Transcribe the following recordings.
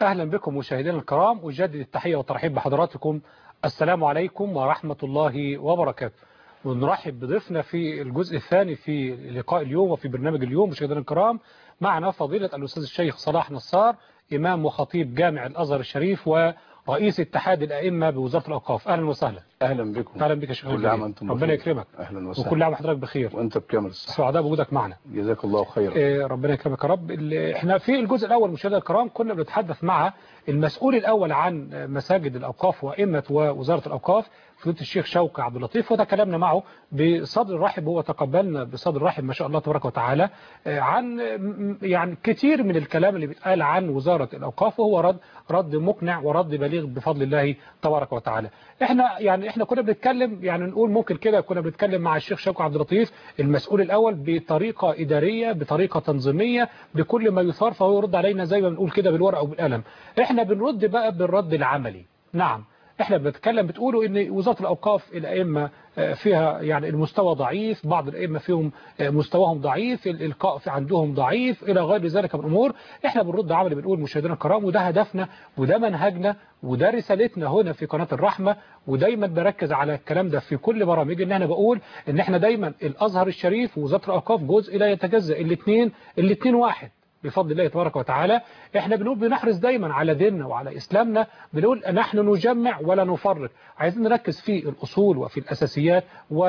أهلا بكم مشاهدينا الكرام أجدد التحية والترحيب بحضراتكم السلام عليكم ورحمة الله وبركاته ونرحب بضيفنا في الجزء الثاني في لقاء اليوم وفي برنامج اليوم مشاهدينا الكرام معنا فضيلة الأستاذ الشيخ صلاح نصار إمام وخطيب جامع الأزهر الشريف ورئيس اتحاد الأئمة بوزارة الأوقاف أهلا وسهلا اهلا بكم أهلا بك يا شيخ كل عام وانتم ربنا بخير. يكرمك اهلا وسهلا وكل عام وحضرتك بخير وانت بكامل الصحه سعداء بوجودك معنا جزاك الله خيرا إيه، ربنا يكرمك يا رب ال- احنا في الجزء الاول مشاهدينا الكرام كنا بنتحدث مع المسؤول الاول عن مساجد الاوقاف وائمه ووزاره الاوقاف فضيله الشيخ شوقي عبد اللطيف وتكلمنا معه بصدر رحب هو تقبلنا بصدر رحب ما شاء الله تبارك وتعالى آه، عن م- يعني كتير من الكلام اللي بيتقال عن وزاره الاوقاف وهو رد رد مقنع ورد بليغ بفضل الله تبارك وتعالى احنا يعني احنا كنا بنتكلم يعني نقول ممكن كده كنا بنتكلم مع الشيخ شوقي عبد اللطيف المسؤول الاول بطريقه اداريه بطريقه تنظيميه بكل ما يثار فهو يرد علينا زي ما بنقول كده بالورقه وبالقلم احنا بنرد بقى بالرد العملي نعم احنا بنتكلم بتقولوا ان وزاره الاوقاف الائمه آه، فيها يعني المستوى ضعيف بعض الائمه فيهم آه، مستواهم ضعيف الالقاء في عندهم ضعيف الى غير ذلك من الامور احنا بنرد عملي بنقول مشاهدينا الكرام وده هدفنا وده منهجنا وده رسالتنا هنا في قناه الرحمه ودايما بركز على الكلام ده في كل برامجي ان انا بقول ان احنا دايما الازهر الشريف ووزاره الاوقاف جزء لا يتجزا الاثنين الاثنين واحد بفضل الله تبارك وتعالى احنا بنقول بنحرص دايما على ديننا وعلى اسلامنا بنقول نحن نجمع ولا نفرق عايزين نركز في الاصول وفي الاساسيات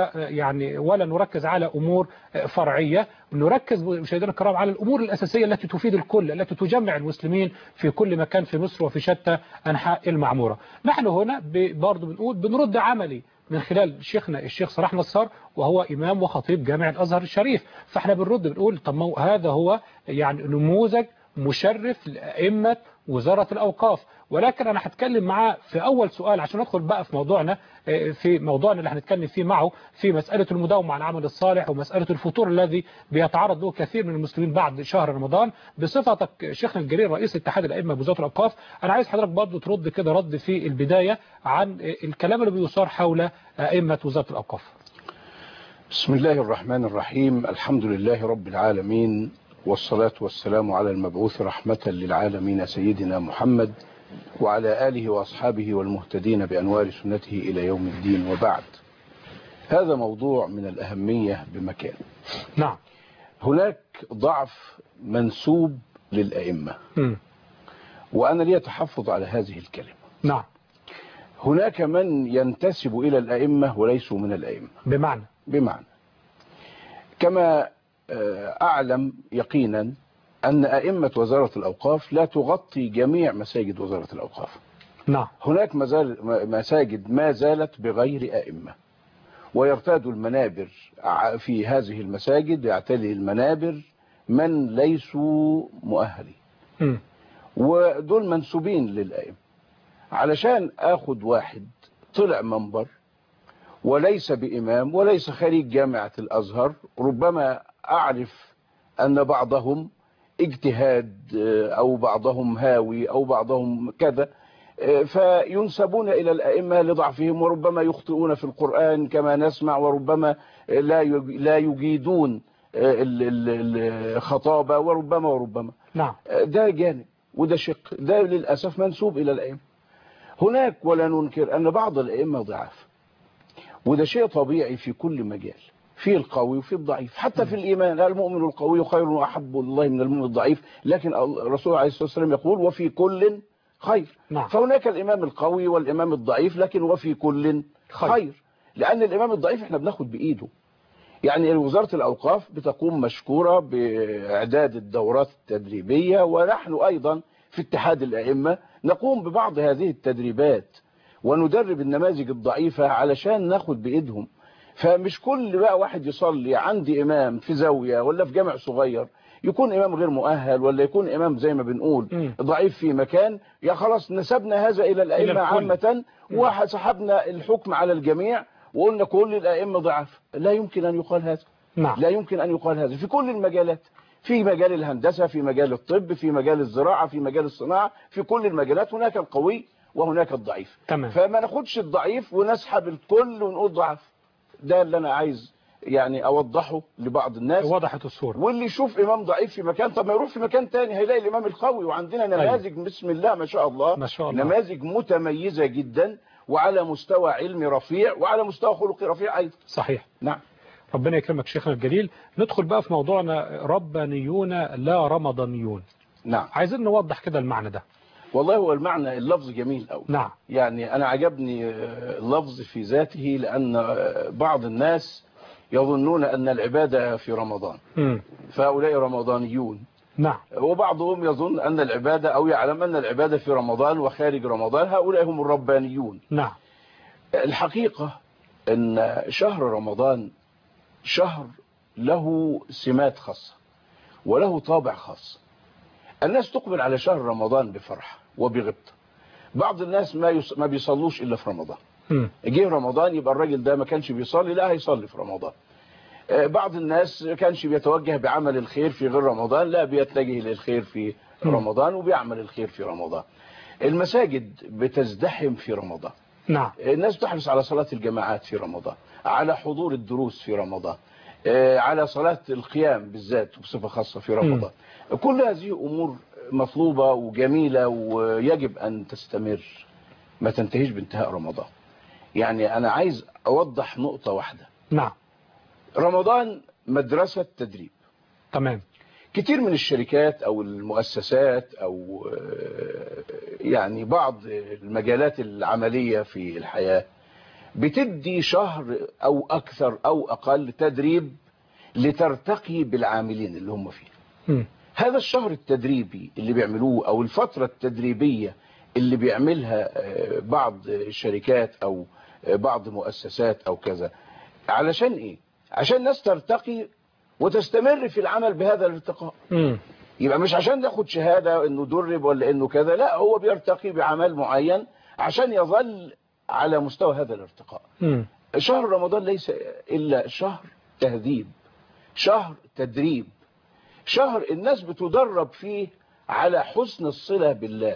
ويعني ولا نركز على امور فرعيه نركز مشاهدينا الكرام على الامور الاساسيه التي تفيد الكل التي تجمع المسلمين في كل مكان في مصر وفي شتى انحاء المعموره نحن هنا ب- برضه بنقول بنرد عملي من خلال شيخنا الشيخ صلاح نصار وهو إمام وخطيب جامع الأزهر الشريف فاحنا بنرد بنقول طب ما هو هذا هو يعني نموذج مشرف لأئمة وزارة الأوقاف ولكن أنا هتكلم معاه في أول سؤال عشان ندخل بقى في موضوعنا آه، في موضوعنا اللي هنتكلم فيه معه في مسألة المداومة على العمل الصالح ومسألة الفطور الذي بيتعرض له كثير من المسلمين بعد شهر رمضان بصفتك شيخنا الجليل رئيس اتحاد الأئمة بوزارة الأوقاف أنا عايز حضرتك برضه ترد كده رد في البداية عن آه، الكلام اللي بيثار حول أئمة وزارة الأوقاف بسم الله الرحمن الرحيم الحمد لله رب العالمين والصلاة والسلام على المبعوث رحمة للعالمين سيدنا محمد وعلى آله وأصحابه والمهتدين بأنوار سنته إلى يوم الدين وبعد هذا موضوع من الأهمية بمكان نعم هناك ضعف منسوب للأئمة مم. وأنا لي تحفظ على هذه الكلمة نعم هناك من ينتسب إلى الأئمة وليسوا من الأئمة بمعنى بمعنى كما آه، أعلم يقينا أن أئمة وزارة الأوقاف لا تغطي جميع مساجد وزارة الأوقاف نعم هناك مزال مساجد ما زالت بغير أئمة ويرتاد المنابر ع- في هذه المساجد يعتلي المنابر من ليسوا مؤهلين مم. ودول منسوبين للأئمة علشان اخد واحد طلع منبر وليس بإمام وليس خريج جامعة الأزهر ربما أعرف أن بعضهم اجتهاد آه، أو بعضهم هاوي أو بعضهم كذا آه، فينسبون إلى الأئمة لضعفهم وربما يخطئون في القرآن كما نسمع وربما آه، لا يج- لا يجيدون آه، ال- ال- الخطابة وربما وربما نعم ده جانب وده شق ده للأسف منسوب إلى الأئمة هناك ولا ننكر أن بعض الأئمة ضعاف وده شيء طبيعي في كل مجال في القوي وفي الضعيف حتى في الإيمان المؤمن القوي خير وأحب الله من المؤمن الضعيف لكن الرسول عليه الصلاة والسلام يقول وفي كل خير نعم. فهناك الإمام القوي والإمام الضعيف لكن وفي كل خير. خير لأن الإمام الضعيف احنا بناخد بإيده يعني وزارة الأوقاف بتقوم مشكورة بإعداد الدورات التدريبية ونحن أيضا في اتحاد الأئمة نقوم ببعض هذه التدريبات وندرب النماذج الضعيفة علشان ناخد بإيدهم فمش كل بقى واحد يصلي عندي إمام في زاوية ولا في جامع صغير يكون إمام غير مؤهل ولا يكون إمام زي ما بنقول مم. ضعيف في مكان يا خلاص نسبنا هذا إلى إلى الأئمة الكل. عامة وسحبنا الحكم على الجميع وقلنا كل الأئمة ضعاف لا يمكن أن يقال هذا نعم لا يمكن أن يقال هذا في كل المجالات في مجال الهندسة في مجال الطب في مجال الزراعة في مجال الصناعة في كل المجالات هناك القوي وهناك الضعيف تمام فما ناخدش الضعيف ونسحب الكل ونقول ضعف ده اللي أنا عايز يعني اوضحه لبعض الناس وضحت الصورة واللي يشوف امام ضعيف في مكان طب ما يروح في مكان تاني هيلاقي الامام القوي وعندنا نماذج بسم الله ما شاء الله ما شاء الله. نماذج متميزة جدا وعلى مستوى علمي رفيع وعلى مستوى خلقي رفيع ايضا صحيح نعم ربنا يكرمك شيخنا الجليل ندخل بقى في موضوعنا ربانيون لا رمضانيون نعم عايزين نوضح كده المعنى ده والله هو المعنى اللفظ جميل قوي نعم يعني انا عجبني آه، اللفظ في ذاته لان آه، بعض الناس يظنون ان العبادة في رمضان مم. فهؤلاء رمضانيون نعم وبعضهم يظن أن العبادة أو يعلم أن العبادة في رمضان وخارج رمضان هؤلاء هم الربانيون نعم الحقيقة أن شهر رمضان شهر له سمات خاصة وله طابع خاص الناس تقبل على شهر رمضان بفرح وبغبطة بعض الناس ما يص... ما بيصلوش إلا في رمضان مم. جه رمضان يبقى الراجل ده ما كانش بيصلي لا هيصلي في رمضان آه، بعض الناس ما كانش بيتوجه بعمل الخير في غير رمضان لا بيتجه للخير في مم. رمضان وبيعمل الخير في رمضان المساجد بتزدحم في رمضان نعم الناس تحرص على صلاة الجماعات في رمضان على حضور الدروس في رمضان آه، على صلاة القيام بالذات وبصفة خاصة في رمضان كل هذه أمور مطلوبة وجميلة ويجب أن تستمر ما تنتهيش بانتهاء رمضان يعني أنا عايز أوضح نقطة واحدة نعم رمضان مدرسة تدريب تمام كتير من الشركات او المؤسسات او آه، يعني بعض المجالات العملية في الحياة بتدي شهر او اكثر او اقل تدريب لترتقي بالعاملين اللي هم فيه مم. هذا الشهر التدريبي اللي بيعملوه او الفترة التدريبية اللي بيعملها آه، بعض الشركات او آه، بعض مؤسسات او كذا علشان ايه عشان الناس ترتقي وتستمر في العمل بهذا الارتقاء مم. يبقى مش عشان ياخد شهادة انه درب ولا انه كذا لا هو بيرتقي بعمل معين عشان يظل على مستوى هذا الارتقاء مم. شهر رمضان ليس إلا شهر تهذيب شهر تدريب شهر الناس بتدرب فيه على حسن الصلة بالله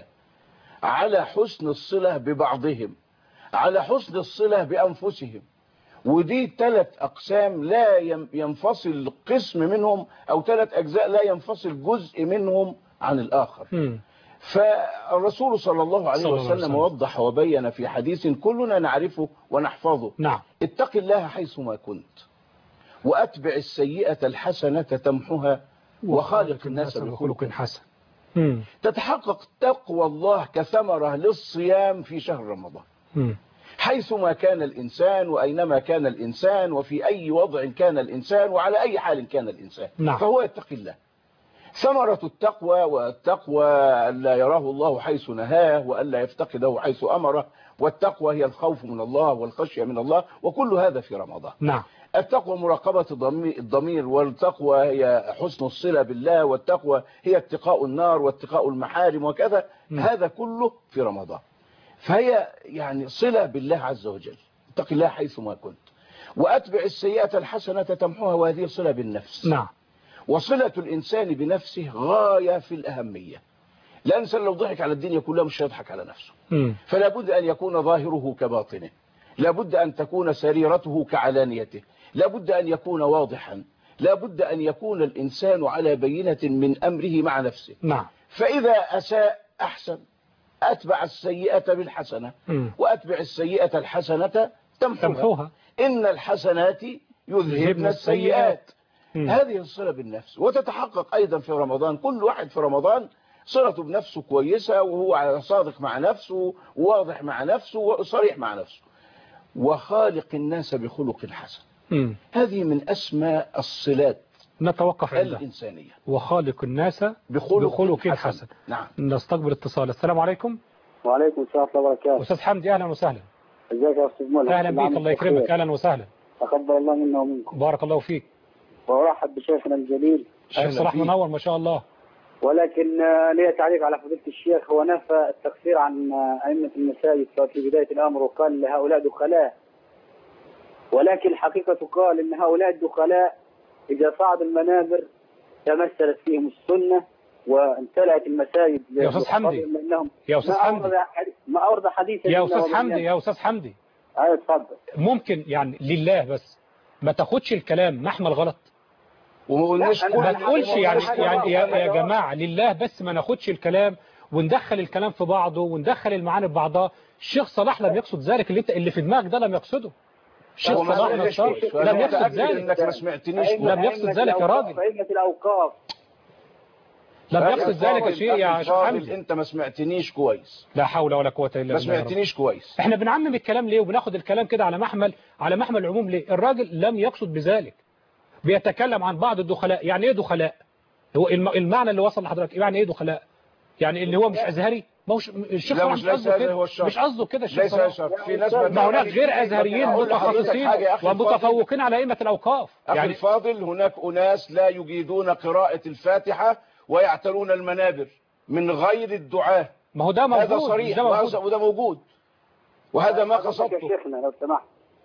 على حسن الصلة ببعضهم على حسن الصلة بأنفسهم ودي ثلاث أقسام لا ين- ينفصل قسم منهم أو ثلاث أجزاء لا ينفصل جزء منهم عن الآخر مم. فالرسول صلى الله عليه صلى الله عليه وسلم وسلم. وضح وبين في حديث كلنا نعرفه ونحفظه نعم اتق الله حيثما كنت وأتبع السيئة الحسنة تمحها وخالق الناس بخلق حسن مم. تتحقق تقوى الله كثمرة للصيام في شهر رمضان مم. حيثما كان الإنسان وأينما كان الإنسان وفي أي وضع كان الإنسان وعلى أي حال كان الإنسان نعم. فهو يتقي الله ثمرة التقوى والتقوى ألا يراه الله حيث نهاه وألا يفتقده حيث أمره والتقوى هي الخوف من الله والخشية من الله وكل هذا في رمضان نعم التقوى مراقبة الضمي- الضمير والتقوى هي حسن الصلة بالله والتقوى هي اتقاء النار واتقاء المحارم وكذا م. هذا كله في رمضان فهي يعني صلة بالله عز وجل اتق الله حيثما كنت وأتبع السيئة الحسنة تمحوها وهذه صلة بالنفس نعم وصلة الإنسان بنفسه غاية في الأهمية لأن الإنسان لو ضحك على الدنيا كلها مش هيضحك على نفسه مم. فلا بد أن يكون ظاهره كباطنه لا بد أن تكون سريرته كعلانيته لا بد أن يكون واضحا لا بد أن يكون الإنسان على بينة من أمره مع نفسه نعم فإذا أساء أحسن أتبع السيئة بالحسنة مم. وأتبع السيئة الحسنة تمحوها تمحوها إن الحسنات يذهبن يذهبن السيئات مم. هذه الصلة بالنفس وتتحقق أيضا في رمضان كل واحد في رمضان صلته بنفسه كويسة وهو صادق مع نفسه وواضح مع نفسه وصريح مع نفسه وخالق الناس بخلق حسن مم. هذه من أسمى الصلات نتوقف عنده الإنسانية وخالق الناس بخلق, بخلق حسن نعم نستقبل اتصال السلام عليكم وعليكم السلام ورحمة الله وبركاته أستاذ حمدي أهلا وسهلا ازيك يا أستاذ مولى أهلا بيك الله يكرمك أهلا وسهلا تقبل الله منا ومنكم بارك الله فيك وأرحب بشيخنا الجليل الشيخ أهلا صلاح بيك. منور ما شاء الله ولكن آه، لي تعليق على فضيلة الشيخ هو نفى التقصير عن آه، أئمة المساجد في بداية الأمر وقال هؤلاء دخلاء ولكن الحقيقة قال أن هؤلاء الدخلاء إذا صعدوا المنابر تمثلت فيهم السنة وامتلأت المساجد يا أستاذ حمدي. إنهم يا أستاذ ما حمدي أورد حديث- ما أورد حديثا يا إلا أستاذ ومن حمدي يم- يا أستاذ حمدي أيوة اتفضل ممكن يعني لله بس ما تاخدش الكلام محمل غلط وما قلناش لا، أنا- كل ما أنا- تقولش أنا- يعني أنا- يعني يا, يا أنا- جماعة لله بس ما ناخدش الكلام وندخل الكلام في بعضه وندخل المعاني في بعضها الشيخ صلاح لم يقصد ذلك اللي انت اللي في دماغك ده لم يقصده الشيخ هو ما صلاح قالش نصار كده. لم أنا يقصد متأكد ذلك انك ما سمعتنيش أئمة- لم يقصد أئمة ذلك يا الأوقاف- راجل. أئمة الأوقاف لم أخي يقصد ذلك يا الفاضل- شيء يا أخي شيخ الفاضل، حمدي انت ما سمعتنيش كويس لا حول ولا قوة إلا ما بالله يا رب. سمعتنيش كويس احنا بنعمم الكلام ليه وبناخد الكلام كده على محمل على محمل العموم ليه الراجل لم يقصد بذلك بيتكلم عن بعض الدخلاء يعني ايه دخلاء هو الم- المعنى اللي وصل لحضرتك يعني ايه دخلاء يعني اللي هو مش ازهري ما هوش الشيخ لا، صلاح مش مش ليس قصده هذا كده هو الشرط. مش قصده كده الشيخ ليس صلاح شرط في ناس ما هناك بتقول- غير ازهريين أقول لحضرتك متخصصين حاجة يا أخي الفاضل. ومتفوقين على ائمه الاوقاف أخي يعني الفاضل هناك أناس لا يجيدون قراءة الفاتحة ويعتلون المنابر من غير الدعاء ما هو ده موجود هذا مش صريح ده موجود وهذا- وده موجود وهذا ما حضرتك قصدته يا شيخنا لو سمحت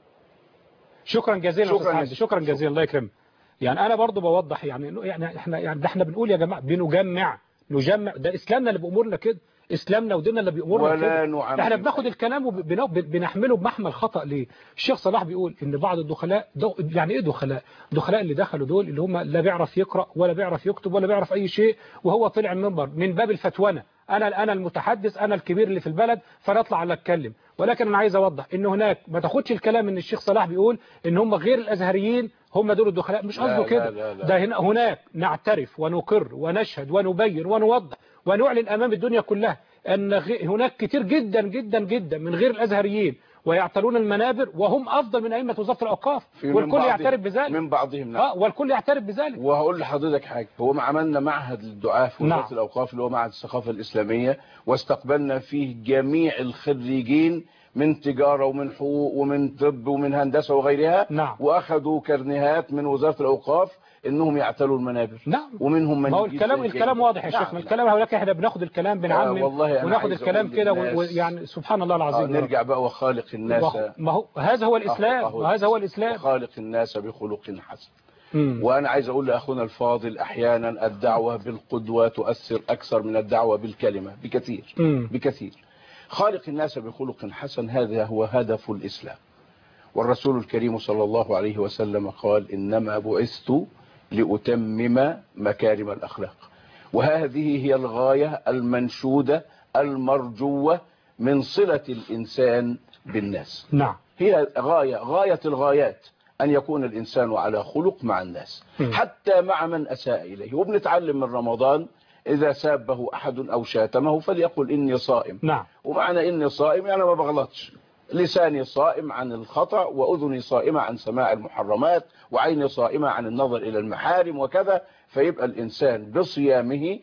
شكرا جزيلا شكراً شكرا حمدي جزيلا. شكرا جزيلا الله يكرمك يعني انا برضو بوضح يعني إنه يعني احنا يعني ده احنا بنقول يا جماعه بنجمع نجمع ده اسلامنا اللي بامورنا كده اسلامنا وديننا اللي بيامرنا ولا كده نعمم احنا بناخد الكلام وبنحمله بمحمل خطا ليه الشيخ صلاح بيقول ان بعض الدخلاء دو يعني ايه دخلاء دخلاء اللي دخلوا دول اللي هم لا بيعرف يقرا ولا بيعرف يكتب ولا بيعرف اي شيء وهو طلع المنبر من باب الفتوانه انا انا المتحدث انا الكبير اللي في البلد فانا اطلع على اتكلم ولكن انا عايز اوضح ان هناك ما تاخدش الكلام ان الشيخ صلاح بيقول ان هم غير الازهريين هم دول الدخلاء مش لا، قصده لا، كده لا، لا. ده هنا هناك نعترف ونقر ونشهد ونبين ونوضح ونعلن امام الدنيا كلها ان غ- هناك كتير جدا جدا جدا من غير الازهريين ويعتلون المنابر وهم افضل من ائمه وزاره الاوقاف في من والكل بعضهم- يعترف بذلك من بعضهم نعم اه والكل يعترف بذلك وهقول لحضرتك حاجة هو ما عملنا معهد للدعاة في وزارة نعم. الأوقاف اللي هو معهد الثقافة الإسلامية واستقبلنا فيه جميع الخريجين من تجارة ومن حقوق ومن طب ومن هندسة وغيرها نعم. وأخذوا كرنيهات من وزارة الأوقاف إنهم يعتلوا المنابر نعم ومهم من ما هو يجيب الكلام زي الكلام كده. واضح يا نعم، شيخنا نعم. الكلام ولكن احنا بناخد الكلام بنعمم آه، والله أنا وناخد عايز الكلام أقول كده للناس- ويعني سبحان الله آه العظيم نرجع بقى وخالق الناس وخ- ما هو هذا هو الاسلام أهو- وهذا هو الاسلام وخالق الناس بخلق حسن مم. وأنا عايز أقول لأخونا الفاضل أحيانا الدعوة بالقدوة تؤثر أكثر من الدعوة بالكلمة بكثير مم. بكثير خالق الناس بخلق حسن هذا هو هدف الإسلام والرسول الكريم صلى الله عليه وسلم قال إنما بعثت لأتمم مكارم الأخلاق وهذه هي الغاية المنشودة المرجوة من صلة الإنسان بالناس نعم هي غاية غاية الغايات أن يكون الإنسان على خلق مع الناس م. حتى مع من أساء إليه وبنتعلم من رمضان إذا سابه أحد أو شاتمه فليقل إني صائم نعم ومعنى إني صائم يعني ما بغلطش لساني صائم عن الخطأ وأذني صائمة عن سماع المحرمات وعيني صائمة عن النظر إلى المحارم وكذا فيبقى الإنسان بصيامه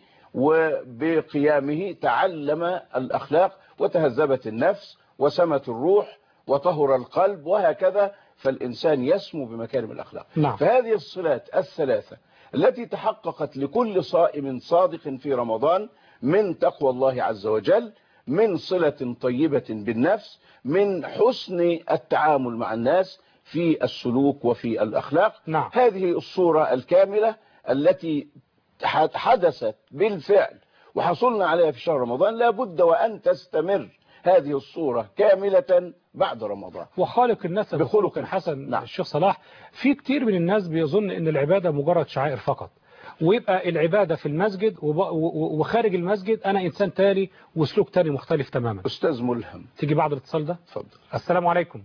وبقيامه تعلم الأخلاق وتهذبت النفس وسمت الروح وطهر القلب وهكذا فالإنسان يسمو بمكارم الأخلاق نعم. فهذه الصلات الثلاثة التي تحققت لكل صائم صادق في رمضان من تقوى الله عز وجل من صلة طيبة بالنفس من حسن التعامل مع الناس في السلوك وفي الأخلاق نعم. هذه الصورة الكاملة التي حدثت بالفعل وحصلنا عليها في شهر رمضان لابد وأن تستمر هذه الصورة كاملة بعد رمضان وخالق الناس بخلق بخلق حسن نعم. الشيخ صلاح في كتير من الناس بيظن ان العبادة مجرد شعائر فقط ويبقى العبادة في المسجد وب- و- وخارج المسجد انا انسان تاني وسلوك تاني مختلف تماما أستاذ ملهم تيجي بعد الاتصال ده تفضل السلام عليكم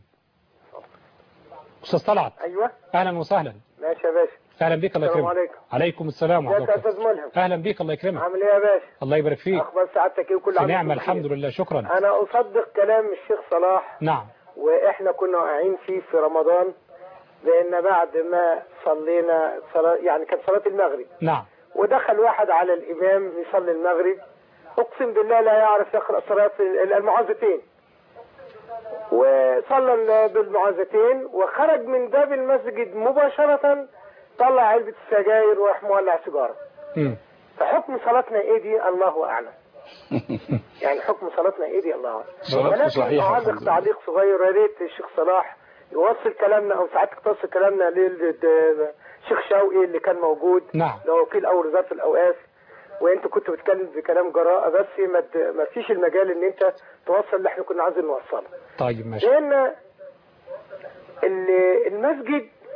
استاذ طلعت ايوه اهلا وسهلا ماشي يا باشا اهلا بيك الله السلام يكرمك عليكم عليكم السلام ورحمه ازيك يا الله استاذ ملهم اهلا بيك الله يكرمك عامل ايه يا باشا الله يبارك فيك اخبار سعادتك ايه وكل في عام نعمه وانتم بخير. الحمد لله شكرا انا اصدق كلام الشيخ صلاح نعم واحنا كنا واقعين فيه في رمضان لان بعد ما صلينا صلاة يعني كانت صلاه المغرب نعم ودخل واحد على الامام يصلي المغرب اقسم بالله لا يعرف يقرا صلاه المعوذتين وصلى بالمعوذتين وخرج من باب المسجد مباشره طلع علبه السجاير وراح مولع سيجاره مم. فحكم صلاتنا ايه دي الله اعلم يعني حكم صلاتنا ايه دي الله اعلم صلاتكم ولكن صحيحة الحمد اعلق لله. تعليق صغير يا ريت الشيخ صلاح يوصل كلامنا او ساعتك توصل كلامنا للشيخ شوقي اللي كان موجود نعم. لو وكيل اول وزاره الاوقاف وانت كنت بتتكلم بكلام جراءه بس ما ت- ما فيش المجال ان انت توصل اللي احنا كنا عايزين نوصله طيب ماشي لان ال- المسجد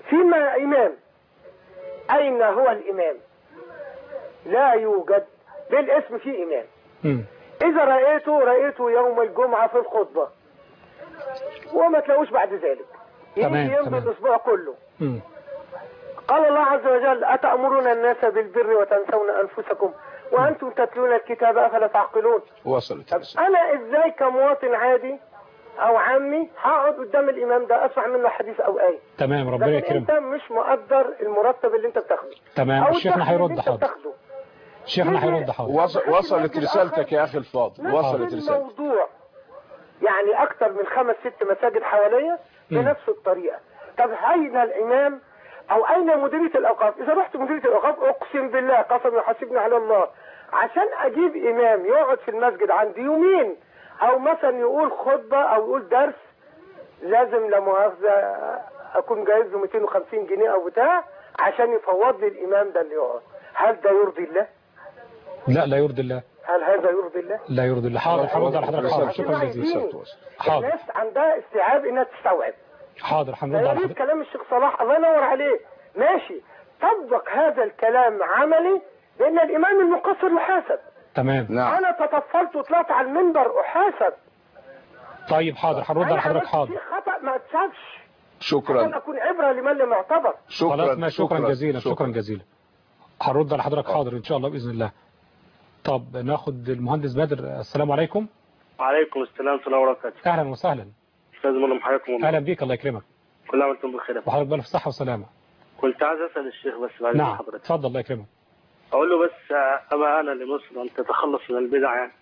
فيما إمام أين هو الإمام لا يوجد بالاسم في إمام مم. إذا رأيته رأيته يوم الجمعة في الخطبة وما تلاقوش بعد ذلك تمام، يجي يمضي تمام. الأسبوع كله مم. قال الله عز وجل أتأمرون الناس بالبر وتنسون أنفسكم وأنتم تتلون الكتاب أفلا تعقلون وصلت طب الرسالة. أنا إزاي كمواطن عادي أو عامي هقعد قدام الإمام ده أسمع منه حديث أو آية تمام ربنا لكن أنت يكرمك مش مقدر المرتب اللي أنت بتاخده تمام أو الشيخنا الدخل اللي هيرد أنت حاضر بتاخده الشيخنا هيرد حاضر وص- وصلت رسالتك يا أخي الفاضل وصلت نفس رسالتك الموضوع يعني اكتر من خمس ست مساجد حواليا مم. بنفس الطريقه طب اين الامام او اين مديريه الاوقاف اذا رحت مديريه الاوقاف اقسم بالله قسم يحاسبني على الله عشان اجيب امام يقعد في المسجد عندي يومين او مثلا يقول خطبه او يقول درس لازم لا مؤاخذه اكون جايز له 250 جنيه او بتاع عشان يفوض لي الامام ده اللي يقعد هل ده يرضي الله؟ لا لا يرضي الله هل هذا يرضي الله؟ لا يرضي الله حاضر هرد على حضرتك حاضر شكرا عشان جزيلا عايزين. حاضر الناس عندها استيعاب انها تستوعب حاضر هنرد فيا على ريت حضرتك كلام الشيخ صلاح الله ينور عليه ماشي طبق هذا الكلام عملي لان الامام المقصر يحاسب تمام نعم انا تطفلت وطلعت على المنبر احاسب طيب حاضر هنرد على أنا حضرتك عملت حاضر شيء خطا ما اتشافش عشان شكرا اكون عبره لمن لم يعتبر شكرا خلاص ما شكرا جزيلا شكرا جزيلا هنرد على حضرتك حاضر ان شاء الله باذن الله طب ناخد المهندس بدر السلام عليكم وعليكم السلام ورحمة الله وبركاته اهلا وسهلا أستاذ منى حياكم الله اهلا بيك الله يكرمك كل عام وأنتم بخير وحضرتك بالف صحه وسلامه كنت عايز أسأل الشيخ بس بعد نعم حضرتك اتفضل الله يكرمك أقول له بس آه، أما أنا لمصر أن تتخلص من البدع يعني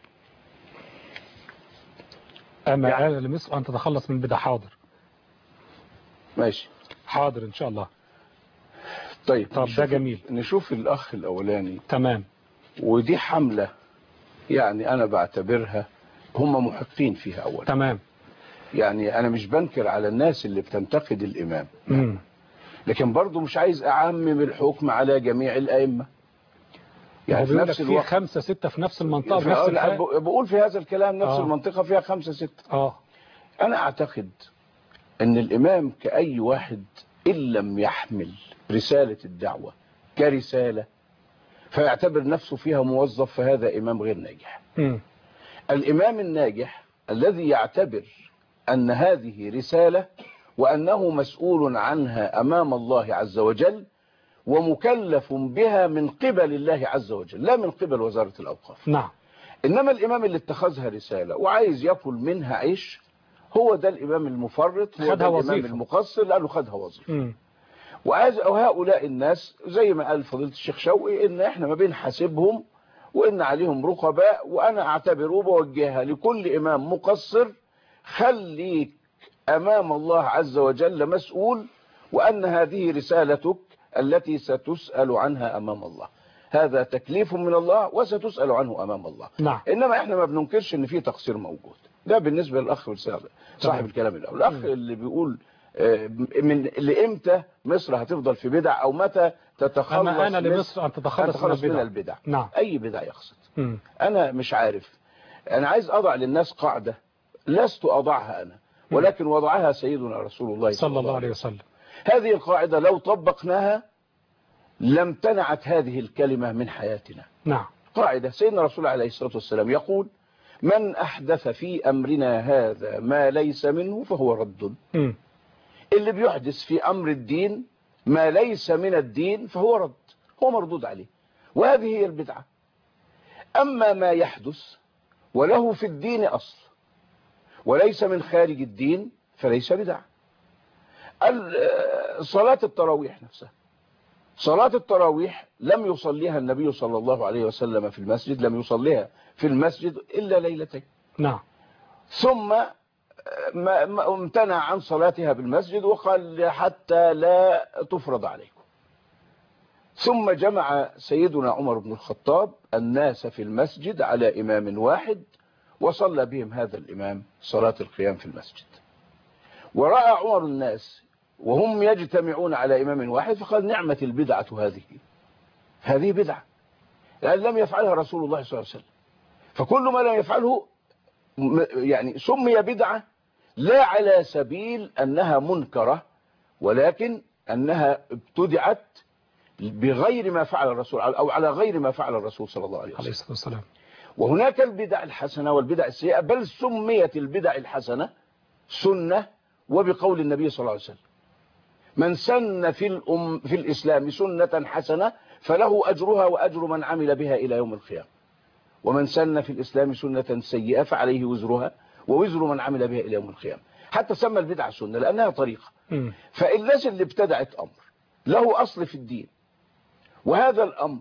اما يعني- انا لمصر ان تتخلص من بدع حاضر ماشي حاضر ان شاء الله طيب طب ده نشوف- جميل. نشوف الأخ الأولاني تمام ودي حملة يعني أنا بعتبرها هم محقين فيها أولا تمام يعني أنا مش بنكر على الناس اللي بتنتقد الإمام امم لكن برضو مش عايز أعمم الحكم على جميع الأئمة يعني في بيقول لك نفس في الوقت خمسة ستة في نفس المنطقة في في نفس لا، الحال ب- بقول في هذا الكلام نفس آه. المنطقة فيها خمسة ستة اه أنا أعتقد أن الإمام كأي واحد إن لم يحمل رسالة الدعوة كرسالة فيعتبر نفسه فيها موظف فهذا إمام غير ناجح امم الإمام الناجح الذي يعتبر أن هذه رسالة وأنه مسؤول عنها أمام الله عز وجل ومكلف بها من قبل الله عز وجل لا من قبل وزارة الأوقاف نعم إنما الإمام اللي اتخذها رسالة وعايز يأكل منها عيش هو ده الإمام المفرط هو خدها ده الإمام وظيفة. المقصر لأنه خدها وظيفة امم وعايز أو هؤلاء الناس زي ما قال فضيلة الشيخ شوقي إن إحنا ما بنحاسبهم وإن عليهم رقباء وأنا أعتبره بوجهها لكل إمام مقصر خليك أمام الله عز وجل مسؤول وأن هذه رسالتك التي ستسأل عنها أمام الله هذا تكليف من الله وستسأل عنه أمام الله نعم انما احنا ما بننكرش ان في تقصير موجود ده بالنسبه للاخ السابق صاحب تمام. الكلام الاول الاخ اللي بيقول آه، من لامتى مصر هتفضل في بدع او متى تتخلص اما انا مصر لمصر ان تتخلص من تتخلص من البدع البدع نعم اي بدع يقصد امم انا مش عارف انا عايز اضع للناس قاعده لست اضعها انا ولكن وضعها سيدنا رسول الله صلى الله عليه وسلم هذه القاعده لو طبقناها لامتنعت هذه الكلمه من حياتنا نعم قاعدة سيدنا رسول الله عليه الصلاة والسلام يقول من أحدث في أمرنا هذا ما ليس منه فهو رد امم اللي بيحدث في أمر الدين ما ليس من الدين فهو رد هو مردود عليه وهذه هي البدعة أما ما يحدث وله في الدين أصل وليس من خارج الدين فليس بدعة ال- آه، صلاة التراويح نفسها صلاة التراويح لم يصليها النبي صلى الله عليه وسلم في المسجد لم يصليها في المسجد إلا ليلتين نعم ثم آه، ما ما امتنع عن صلاتها بالمسجد وقال حتى لا تفرض عليكم ثم جمع سيدنا عمر بن الخطاب الناس في المسجد على إمام واحد وصلى بهم هذا الإمام صلاة القيام في المسجد ورأى عمر الناس وهم يجتمعون على إمام واحد فقال نعمة البدعة هذه هذه بدعة لأن لم يفعلها رسول الله صلى الله عليه وسلم فكل ما لم يفعله م- يعني سمي بدعة لا على سبيل أنها منكرة ولكن أنها ابتدعت بغير ما فعل الرسول أو على غير ما فعل الرسول صلى الله عليه عليه وسلم الصلاة والسلام وهناك البدع الحسنة والبدع السيئة بل سميت البدع الحسنة سنة وبقول النبي صلى الله عليه وسلم من سن في, الأم في الإسلام سنة حسنة فله أجرها وأجر من عمل بها إلى يوم القيامة ومن سن في الإسلام سنة سيئة فعليه وزرها ووزر من عمل بها إلى يوم القيامة حتى سمى البدعة سنة لأنها طريقة مم. فالناس اللي ابتدعت أمر له أصل في الدين وهذا الأمر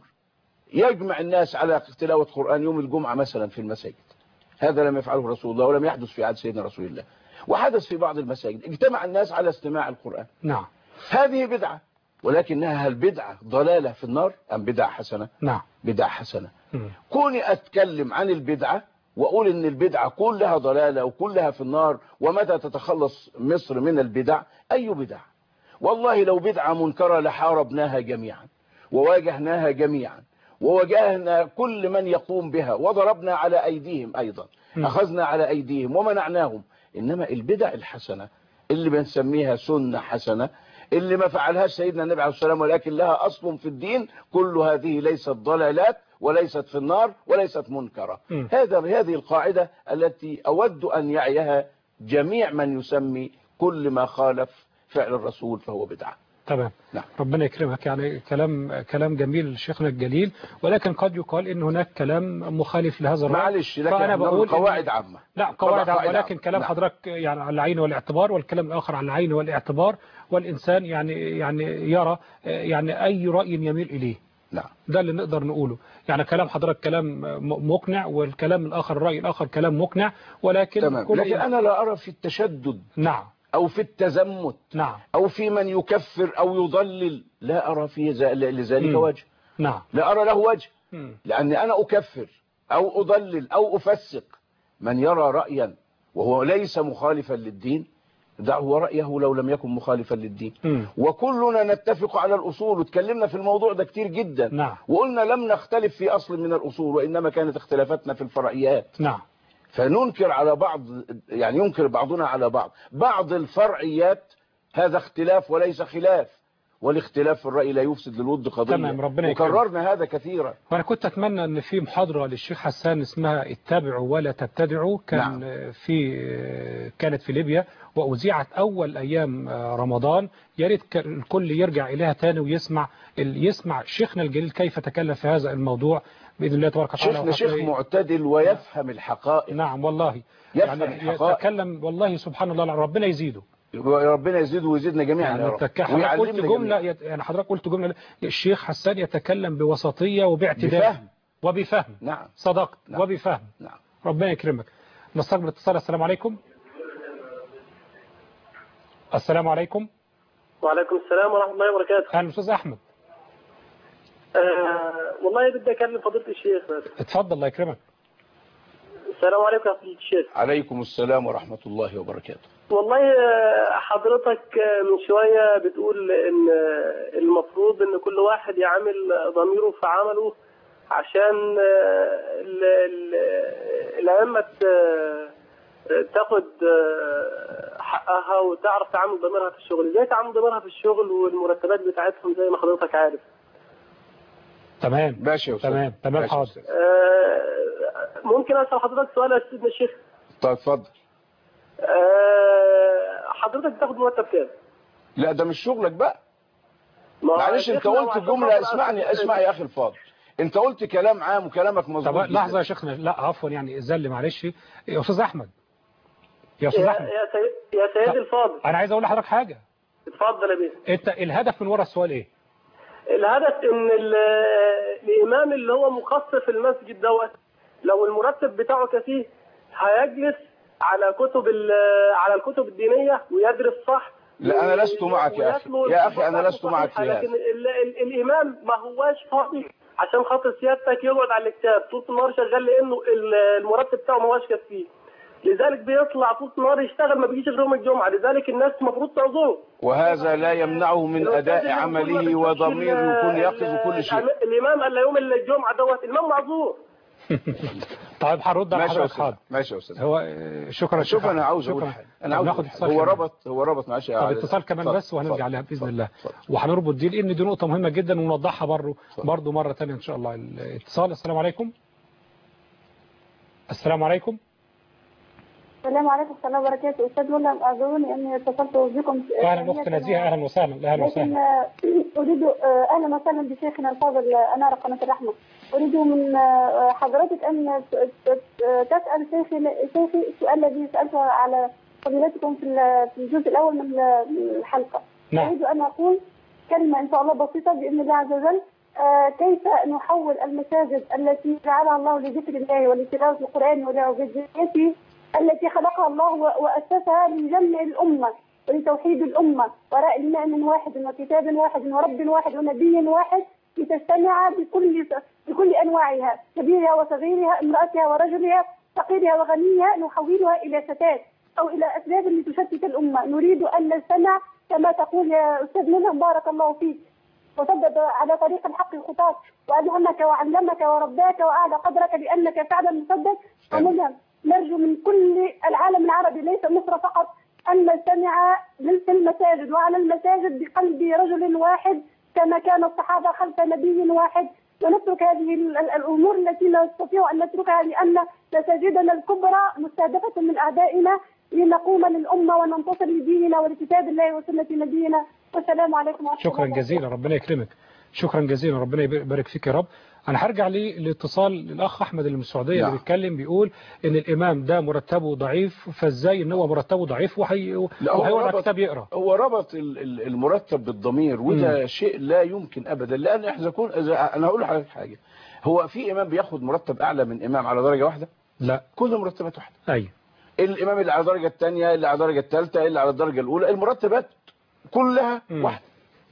يجمع الناس على تلاوة قرآن يوم الجمعة مثلا في المساجد هذا لم يفعله رسول الله ولم يحدث في عهد سيدنا رسول الله وحدث في بعض المساجد اجتمع الناس على استماع القرآن نعم هذه بدعة ولكنها هل بدعة ضلالة في النار أم بدعة حسنة نعم بدعة حسنة مم. كوني أتكلم عن البدعة وأقول إن البدعة كلها ضلالة وكلها في النار ومتى تتخلص مصر من البدع أي بدع والله لو بدعة منكرة لحاربناها جميعا وواجهناها جميعا وواجهنا كل من يقوم بها وضربنا على أيديهم أيضا م. أخذنا على أيديهم ومنعناهم إنما البدع الحسنة اللي بنسميها سنة حسنة اللي ما فعلهاش سيدنا النبي عليه الصلاة والسلام ولكن لها أصل في الدين كل هذه ليست ضلالات وليست في النار وليست منكرة م. هذا هذه القاعدة التي أود أن يعيها جميع من يسمي كل ما خالف فعل الرسول فهو بدعة تمام نعم. ربنا يكرمك يعني كلام كلام جميل شيخنا الجليل ولكن قد يقال ان هناك كلام مخالف لهذا الرأي معلش لكن فأنا احنا بقول إن- قواعد عامة لا قواعد طبعا قواعد ولكن عامة. كلام نعم. حضرتك يعني على العين والاعتبار والكلام الآخر على العين والاعتبار والإنسان يعني يعني يرى يعني أي رأي يميل إليه نعم ده اللي نقدر نقوله يعني كلام حضرتك كلام م- مقنع والكلام الآخر الرأي الآخر كلام مقنع ولكن تمام كل لكن أنا لا أرى في التشدد نعم أو في التزمت نعم أو في من يكفر أو يضلل لا أرى في ذا- لذلك مم. وجه نعم لا أرى له وجه مم. لأني أنا أكفر أو أضلل أو أفسق من يرى رأيا وهو ليس مخالفا للدين دعه رأيه لو لم يكن مخالفا للدين مم. وكلنا نتفق على الأصول وتكلمنا في الموضوع ده كتير جدا نعم وقلنا لم نختلف في أصل من الأصول وإنما كانت اختلافاتنا في الفرعيات نعم فننكر على بعض يعني ينكر بعضنا على بعض بعض الفرعيات هذا اختلاف وليس خلاف والاختلاف في الرأي لا يفسد للود قضية تمام، ربنا يكرمك. وكررنا هذا كثيرا وانا كنت اتمنى ان في محاضره للشيخ حسان اسمها اتبعوا ولا تبتدعوا كان نعم. في كانت في ليبيا واذيعت اول ايام رمضان يا ريت ك- الكل يرجع اليها تاني ويسمع ال- يسمع شيخنا الجليل كيف تكلم في هذا الموضوع باذن الله تبارك وتعالى شيخنا شيخ وهتلاقي- معتدل ويفهم الحقائق نعم والله يفهم يعني الحقائق. يتكلم والله سبحان الله ربنا يزيده ربنا يزيده ويزيدنا جميعا يا يعني رب التك- حضرتك قلت ويعلمنا جمله جميعا. يت- يعني حضرتك قلت جمله الشيخ حسان يتكلم بوسطيه وباعتدال بفهم وبفهم نعم صدقت نعم. وبفهم نعم ربنا يكرمك نستقبل اتصال السلام عليكم السلام عليكم وعليكم السلام ورحمة الله وبركاته اهلا استاذ احمد آه والله بدي أكلم فضيلة الشيخ بس اتفضل الله يكرمك السلام عليكم يا فضيلة الشيخ عليكم السلام ورحمة الله وبركاته والله آه، حضرتك آه، من شوية بتقول إن آه، المفروض إن كل واحد يعامل ضميره في عمله عشان آه، ال- ال- الأئمة ت- تاخد آه، حقها وتعرف تعامل ضميرها في الشغل ازاي تعامل ضميرها في الشغل والمرتبات بتاعتهم زي ما حضرتك عارف تمام ماشي يا أستاذ تمام تمام ماشي يا حاضر أستاذ. آه، ممكن أسأل حضرتك سؤال يا سيدنا الشيخ طيب اتفضل آه، حضرتك بتاخد مرتب كام؟ لا ده مش شغلك بقى ما هو معلش يا انت شيخنا قلت وعشان جملة خاطر اسمعني أسأل- اسمع يا اخي الفاضل انت قلت كلام عام وكلامك طب مظبوط لحظه جدا يا شيخنا لا عفوا يعني زل معلش يا استاذ احمد يا استاذ يا احمد يا سيد يا سيدي الفاضل انا عايز اقول لحضرتك حاجه اتفضل يا بيه انت الهدف من ورا السؤال ايه الهدف ان ال- الامام اللي هو مخصص في المسجد دوت لو المرتب بتاعه كفيه هيجلس على كتب ال- على الكتب الدينيه ويدرس صح لا، أنا لست معك يا أخي. ويتلو يا أخي، أنا الصحيحة لست معك في هذا. لكن ال- ال- الامام ما هواش فاضي عشان خاطر سيادتك يقعد على الكتاب طول النهار شغال لانه ال- المرتب بتاعه ما هواش كفيه لذلك بيطلع طول النهار يشتغل ما بيجيش غير يوم الجمعه لذلك الناس المفروض تعذره وهذا لا يمنعه من اداء عمله وضميره يكون يقظ كل شيء الامام قال له يوم الجمعه دوت الامام معذور طيب هرد على ماشي يا حضرتك استاذ حاضر ماشي يا استاذ هو آه، شكرا شوف شكراً. انا عاوز اقول شكراً. حاجه انا طب عاوز ناخد أقول اتصال حاجة. هو كمان. ربط هو ربط معلش طب اتصال كمان اتفضل، بس وهنرجع اتفضل، لها باذن اتفضل، الله اتفضل. وهنربط دي لان دي نقطه مهمه جدا ونوضحها برضه اتفضل. برضه مره ثانيه ان شاء الله الاتصال السلام عليكم السلام عليكم السلام عليكم ورحمة الله وبركاته أستاذ ولا أعذروني أني اتصلت بكم اهلا اخت نزيهه اهلا وسهلا اهلا لكن وسهلا آه، أريد آه، أهلا وسهلا بشيخنا الفاضل آه، أنار قناة الرحمة أريد من آه، حضرتك أن ت- ت- تسأل شيخي شيخي السؤال الذي سألته على فضيلتكم في ال- في الجزء الأول من من الحلقة نعم أريد أن أقول كلمة إن شاء الله بسيطة بإذن الله عز وجل آه، كيف نحول المساجد التي جعلها الله لذكر الله ولتلاوة القرآن ولعبوديته التي خلقها الله و- وأسسها لجمع الأمة ولتوحيد الأمة وراء إمام واحد وكتاب واحد ورب واحد ونبي واحد لتجتمع بكل بكل أنواعها كبيرها وصغيرها امرأتها ورجلها فقيرها وغنيها نحولها إلى ستات أو إلى أسباب لتشتت الأمة نريد أن نجتمع كما تقول يا أستاذ ملهم بارك الله فيك وسدد على طريق الحق الخطاة وألهمك وعلمك ورباك وأعلى قدرك لأنك فعلا مسدد وملهم نرجو من كل العالم العربي ليس مصر فقط أن نجتمع في المساجد وعلى المساجد بقلب رجل واحد كما كان الصحابة خلف نبي واحد ونترك هذه ال- ال- الأمور التي لا نستطيع أن نتركها لأن مساجدنا الكبرى مستهدفة من أعدائنا لنقوم للأمة وننتصر لديننا ولكتاب الله وسنة نبينا والسلام عليكم ورحمة شكرا الله جزيلا ربنا يكرمك شكرا جزيلا ربنا يبارك فيك يا رب انا هرجع لي لاتصال الاخ احمد اللي من السعوديه نعم. اللي بيتكلم بيقول ان الامام ده مرتبه ضعيف فازاي ان هو مرتبه ضعيف وهي لا، هو وهيقعد على ربط- كتاب يقرا هو ربط ال- ال- المرتب بالضمير وده شيء لا يمكن ابدا لان احنا كون إذا انا هقول لحضرتك حاجه هو في امام بياخد مرتب اعلى من امام على درجه واحده لا كل مرتبات واحده ايوه الامام اللي على الدرجه الثانيه اللي على الدرجه الثالثه اللي على الدرجه الاولى المرتبات كلها مم. واحده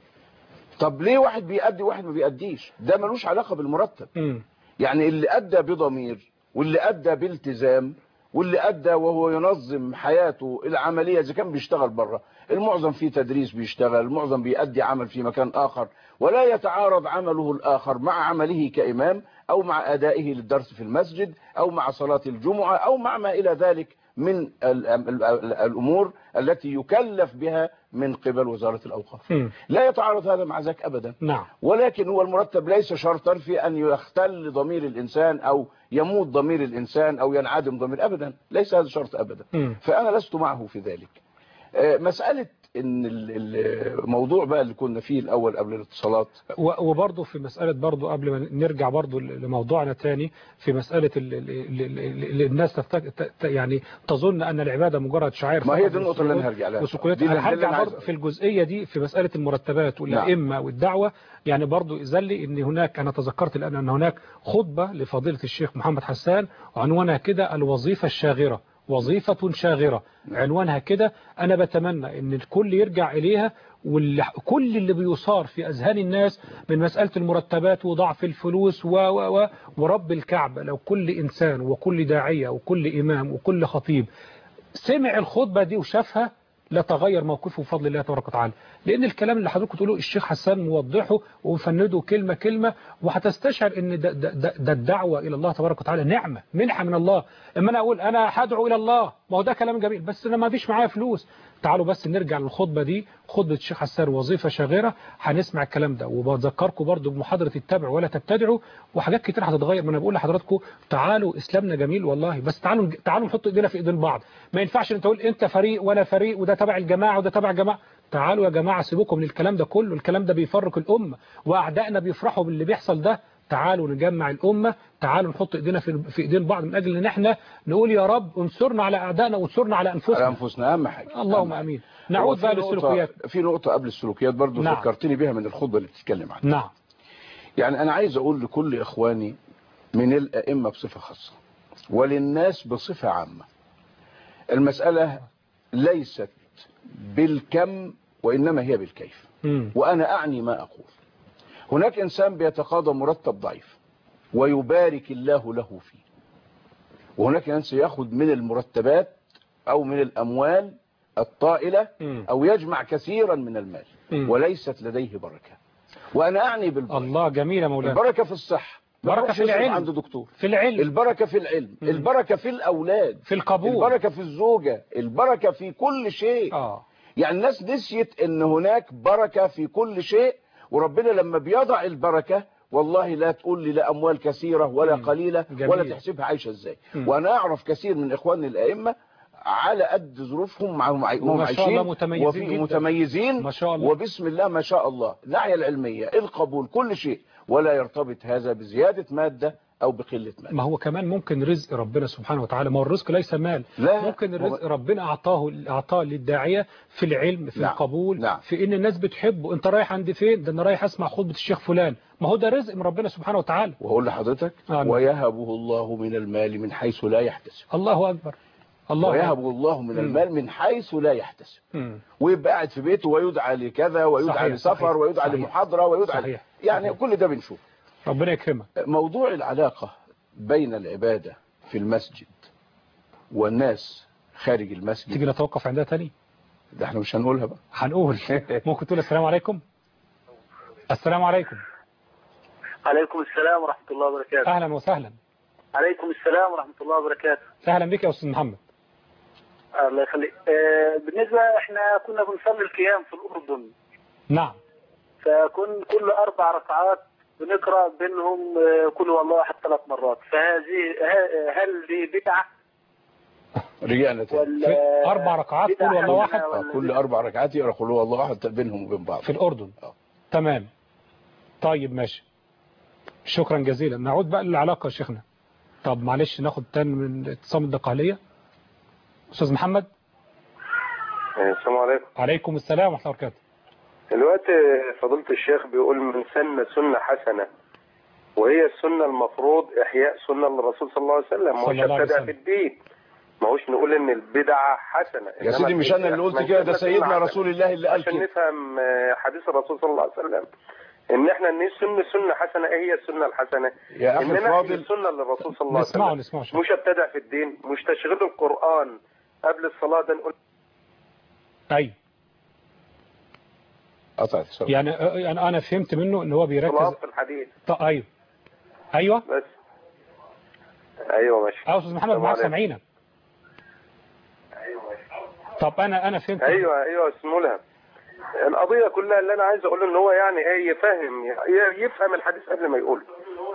طب ليه واحد بيأدي وواحد ما بيأديش ده ملوش علاقه بالمرتب امم يعني اللي أدى بضمير واللي أدى بالتزام واللي أدى وهو ينظم حياته العملية إذا كان بيشتغل بره المعظم في تدريس بيشتغل المعظم بيأدي عمل في مكان آخر ولا يتعارض عمله الآخر مع عمله كإمام أو مع أدائه للدرس في المسجد أو مع صلاة الجمعة أو مع ما إلى ذلك من ال- ال- ال- الأمور التي يكلف بها من قبل وزارة الأوقاف مم. لا يتعارض هذا مع ذاك أبدا نعم ولكن هو المرتب ليس شرطا في أن يختل ضمير الإنسان أو يموت ضمير الإنسان أو ينعدم ضمير أبدا ليس هذا شرط أبدا مم. فأنا لست معه في ذلك آه، مسألة ان ال- ال- الموضوع بقى اللي كنا فيه الاول قبل الاتصالات و- وبرضه في مسألة برضه قبل ما نرجع برضه لموضوعنا تاني في مسألة ال- ال- ال- ال- ال- الناس تفتك ت- ت- يعني تظن أن العبادة مجرد شعائر ما هي فقط دي النقطة اللي أنا هرجع لها. وسكوت دي اللي- أنا دي اللي هرجع أنا برضه عايز- في الجزئية دي في مسألة المرتبات والأئمة والدعوة يعني برضه إذن لي أن هناك أنا تذكرت الآن أن هناك خطبة لفضيلة الشيخ محمد حسان وعنوانها كده الوظيفة الشاغرة وظيفة شاغرة عنوانها كده أنا بتمنى أن الكل يرجع إليها وكل اللي بيصار في أذهان الناس من مسألة المرتبات وضعف الفلوس و و و ورب الكعبة لو كل إنسان وكل داعية وكل إمام وكل خطيب سمع الخطبة دي وشافها لتغير موقفه بفضل الله تبارك وتعالى لأن الكلام اللي حضرتك تقوله الشيخ حسان موضحه ومفنده كلمة كلمة وهتستشعر ان ده, ده, ده, ده الدعوة إلى الله تبارك وتعالى نعمة منحة من الله اما أنا أقول أنا هدعو إلى الله ما هو ده كلام جميل بس أنا ما فيش معايا فلوس تعالوا بس نرجع للخطبة دي خطبة الشيخ حسان وظيفة شاغرة هنسمع الكلام ده وبذكركم برضو بمحاضرة التابع ولا تبتدعوا وحاجات كتير هتتغير ما انا بقول لحضراتكم تعالوا اسلامنا جميل والله بس تعالوا تعالوا نحط ايدينا في ايدين بعض ما ينفعش انت تقول انت فريق وانا فريق وده تبع الجماعة وده تبع جماعة تعالوا يا جماعة سيبوكم من الكلام ده كله الكلام ده بيفرق الأمة وأعدائنا بيفرحوا باللي بيحصل ده تعالوا نجمع الأمة تعالوا نحط ايدينا في في ايدين بعض من أجل ان احنا نقول يا رب انصرنا على أعدائنا وانصرنا على على أنفسنا انفسنا اهم حاجه اللهم أهم امين حاجة. نعود هو بقى في نقطة- للسلوكيات في نقطة قبل السلوكيات برضو نعم. فكرتني بها من الخطبة اللي بتتكلم عنها نعم يعني أنا عايز أقول لكل إخواني من الأئمة بصفة خاصة وللناس بصفة عامة المسألة ليست بالكم وإنما هي بالكيف مم. وأنا أعني ما أقول هناك إنسان بيتقاضى مرتب ضعيف ويبارك الله له فيه وهناك إنسان يأخذ من المرتبات أو من الأموال الطائلة مم. أو يجمع كثيرا من المال مم. وليست لديه بركة وأنا أعني بالبركة الله جميل يا مولانا البركة في الصحة ما بركة يروحش في يصرف العلم. عند دكتور في العلم البركة في العلم مم. البركة في الأولاد في القبول البركة في الزوجة البركة في كل شيء اه يعني الناس نسيت ان هناك بركة في كل شيء وربنا لما بيضع البركة والله لا تقول لي لا اموال كثيرة ولا مم. قليلة جميل. ولا تحسبها عايشة ازاي مم. وانا اعرف كثير من اخواني الائمة على قد ظروفهم معهم عاي- هم وما شاء الله عايشين متميزين وفي جدا. متميزين ما شاء الله. وبسم الله ما شاء الله الناحية العلمية القبول كل شيء ولا يرتبط هذا بزيادة مادة او بقلة مادة ما هو كمان ممكن رزق ربنا سبحانه وتعالى ما هو الرزق ليس مال لا ممكن هو- الرزق ربنا اعطاه اعطاه للداعيه في العلم في نعم. القبول نعم. في ان الناس بتحبه انت رايح عند فين ده انا رايح اسمع خطبه الشيخ فلان ما هو ده رزق من ربنا سبحانه وتعالى وهقول لحضرتك آمين. ويهبه الله من المال من حيث لا يحتسب الله اكبر الله أكبر. ويهب الله من مم. المال من حيث لا يحتسب مم. ويبقى قاعد في بيته ويدعى لكذا ويدعى صحيح، لسفر صحيح، ويدعى صحيح. لمحاضرة ويدعى صحيح، يعني صحيح. كل ده بنشوف ربنا يكرمك موضوع العلاقة بين العبادة في المسجد والناس خارج تيجي المسجد نتوقف عندها تاني ده احنا مش هنقولها بقى هنقول ممكن تقول السلام عليكم السلام عليكم عليكم السلام ورحمة الله وبركاته اهلا وسهلا عليكم السلام ورحمة الله وبركاته اهلا بك يا استاذ محمد الله يخليك آه، بالنسبة احنا كنا بنصلي القيام في الأردن نعم فكن كل أربع ركعات بنقرأ بينهم آه، كل والله أحد ثلاث مرات فهذه ه- هل دي بدعة رجعنا تاني ولا في أربع ركعات بدعة قول والله حسنة واحد؟ آه، ولا كل أربع ركعات يقرأ قل هو الله أحد بينهم وبين بعض في الأردن آه. تمام طيب ماشي شكرا جزيلا نعود بقى للعلاقة يا شيخنا طب معلش ناخد تاني من اتصال الدقهلية أستاذ محمد السلام عليكم عليكم السلام ورحمة الله وبركاته دلوقتي فضيلة الشيخ بيقول من سن سنة حسنة وهي السنة المفروض إحياء سنة للرسول صلى الله عليه وسلم ما صلى هوش الله عليه ابتدع وسلم. في الدين ما هوش نقول إن البدعة حسنة يا إنما سيدي مش أنا اللي قلت من كده ده سنة سيدنا حسنة. رسول الله اللي قال عشان كده نفهم آه، حديث الرسول صلى الله عليه وسلم إن إحنا نسن سنة حسنة إيه هي السنة الحسنة يا أخي إننا نحيي الفاضل السنة للرسول صلى الله عليه نسمعه وسلم نسمعه شيخ. مش ابتدع في الدين مش تشغيل القرآن قبل الصلاة ده نقول أيوة قطعت الصلاة. يعني يعني أنا فهمت منه إن هو بيركز صلاة في الحديث طيب أيوة أيوة بس ايوه ماشي أه أستاذ محمد السلام معاك عليكم. سامعينك طب أنا أنا فهمت ايوه ايوه اسمه لها القضيه كلها اللي انا عايز اقوله ان هو يعني ايه يفهم ي- يفهم الحديث قبل ما يقوله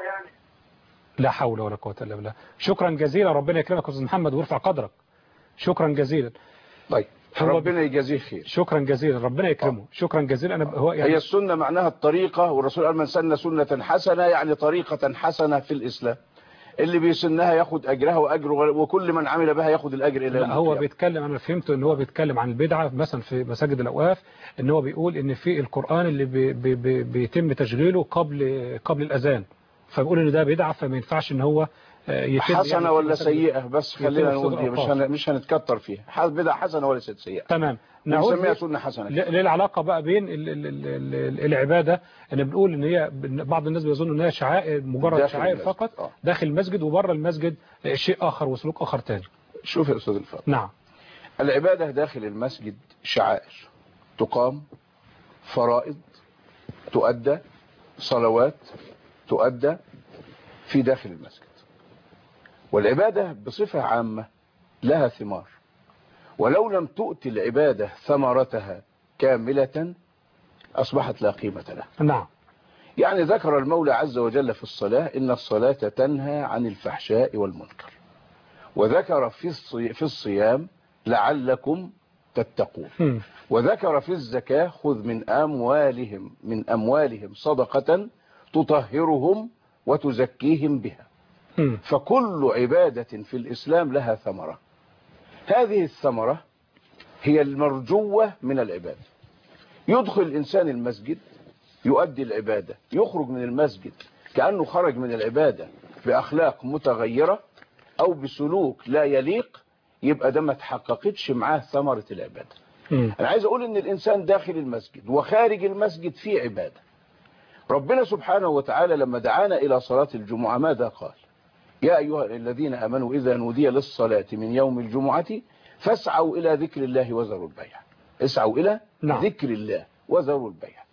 لا حول ولا قوة إلا بالله شكرا جزيلا ربنا يكرمك يا أستاذ محمد ويرفع قدرك شكرا جزيلا طيب هو- ربنا يجازيه خير شكرا جزيلا ربنا يكرمه شكرا جزيلا أنا هو يعني هي السنة معناها الطريقة والرسول قال من سن سنة حسنة يعني طريقة حسنة في الإسلام اللي بيسنها ياخد أجرها وأجر وكل من عمل بها ياخد الأجر إلى يوم لا هو القيامة. بيتكلم انا فهمته ان هو بيتكلم عن البدعه مثلا في مساجد الاوقاف ان هو بيقول ان في القران اللي بي بي بي بيتم تشغيله قبل قبل الاذان فبيقول ان ده بدعه فما ينفعش ان هو آه، يتم حسنة يعني في ولا مساجد- سيئة بس يتم خلينا في نقول صدر دي مش الأوقاف. هن- مش هنتكتر فيها حال بدعة حسنة ولا سيئة تمام نعود نسميها ل- سنة حسنة ل- للعلاقه بقى بين ال ال ال ال العباده ان بنقول ان هي بعض الناس بيظنوا ان هي شعائر مجرد داخل شعائر المسجد. فقط آه. داخل المسجد وبره المسجد آه، شيء اخر وسلوك اخر تاني شوف يا أستاذ الفاضل نعم العبادة داخل المسجد شعائر تقام فرائض تؤدى صلوات تؤدى في داخل المسجد والعبادة بصفة عامة لها ثمار ولو لم تؤتي العبادة ثمرتها كاملة أصبحت لا قيمة لها نعم يعني ذكر المولى عز وجل في الصلاة إن الصلاة تنهى عن الفحشاء والمنكر وذكر في الصي- في الصيام لعلكم تتقون مم. وذكر في الزكاة خذ من أموالهم من أموالهم صدقة تطهرهم وتزكيهم بها مم. فكل عبادة في الإسلام لها ثمرة هذه الثمرة هي المرجوة من العبادة يدخل الإنسان المسجد يؤدي العبادة يخرج من المسجد كأنه خرج من العبادة بأخلاق متغيرة أو بسلوك لا يليق يبقى ده ما تحققتش معاه ثمرة العبادة مم. أنا عايز أقول إن الإنسان داخل المسجد وخارج المسجد في عبادة ربنا سبحانه وتعالى لما دعانا إلى صلاة الجمعة ماذا قال يا أيها الذين أمنوا إذا نودي للصلاة من يوم الجمعة فاسعوا إلى ذكر الله وذروا البيع اسعوا إلى نعم. ذكر الله وذروا البيع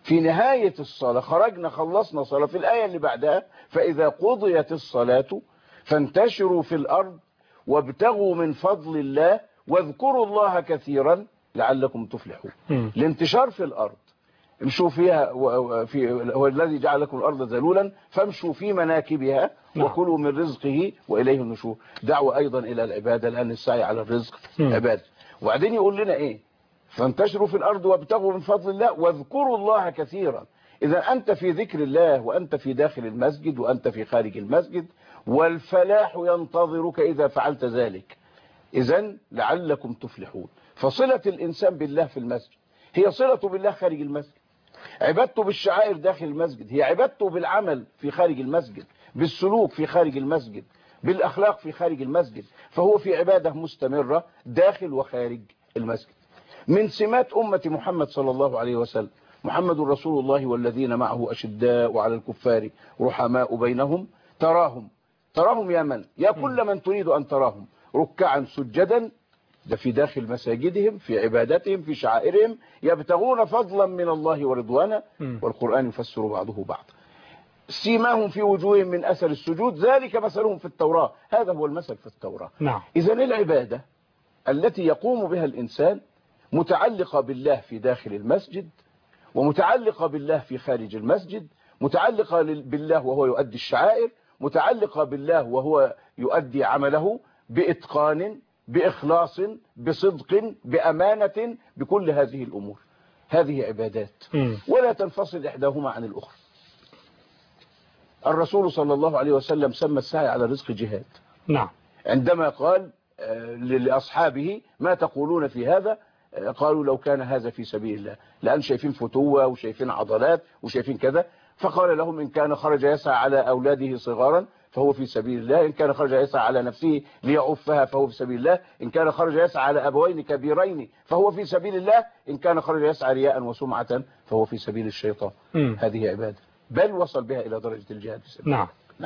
في نهاية الصلاة خرجنا خلصنا صلاة في الآية اللي بعدها فإذا قضيت الصلاة فانتشروا في الأرض وابتغوا من فضل الله واذكروا الله كثيرا لعلكم تفلحون مم. الانتشار في الأرض امشوا فيها و- و- في هو الذي جعل لكم الأرض ذلولا فامشوا في مناكبها نعم. وكلوا من رزقه وإليه النشور دعوة أيضا إلى العبادة لأن السعي على الرزق مم. عبادة وبعدين يقول لنا إيه فانتشروا في الأرض وابتغوا من فضل الله واذكروا الله كثيرا إذا أنت في ذكر الله وأنت في داخل المسجد وأنت في خارج المسجد والفلاح ينتظرك إذا فعلت ذلك إذا لعلكم تفلحون فصلة الإنسان بالله في المسجد هي صلته بالله خارج المسجد عبادته بالشعائر داخل المسجد هي عبادته بالعمل في خارج المسجد بالسلوك في خارج المسجد بالأخلاق في خارج المسجد فهو في عبادة مستمرة داخل وخارج المسجد من سمات أمة محمد صلى الله عليه وسلم محمد رسول الله والذين معه أشداء على الكفار رحماء بينهم تراهم تراهم يا من يا كل من تريد أن تراهم ركعا سجدا ده في داخل مساجدهم في عبادتهم في شعائرهم يبتغون فضلا من الله ورضوانا مم. والقرآن يفسر بعضه بعض سيماهم في وجوههم من أثر السجود ذلك مثلهم في التوراة هذا هو المثل في التوراة نعم إذا العبادة التي يقوم بها الإنسان متعلقة بالله في داخل المسجد ومتعلقة بالله في خارج المسجد متعلقة لل- بالله وهو يؤدي الشعائر متعلقة بالله وهو يؤدي عمله بإتقان بإخلاص بصدق بأمانة بكل هذه الأمور هذه عبادات مم. ولا تنفصل إحداهما عن الأخرى الرسول صلى الله عليه وسلم سمى السعي على الرزق جهاد نعم عندما قال آه، لأصحابه ما تقولون في هذا آه، قالوا لو كان هذا في سبيل الله لأن شايفين فتوة وشايفين عضلات وشايفين كذا فقال لهم إن كان خرج يسعى على أولاده صغارا فهو في سبيل الله إن كان خرج يسعى على نفسه ليعفها فهو في سبيل الله إن كان خرج يسعى على أبوين كبيرين فهو في سبيل الله إن كان خرج يسعى رياء وسمعة فهو في سبيل الشيطان مم. هذه عبادة بل وصل بها إلى درجة الجهاد في سبيل نعم نعم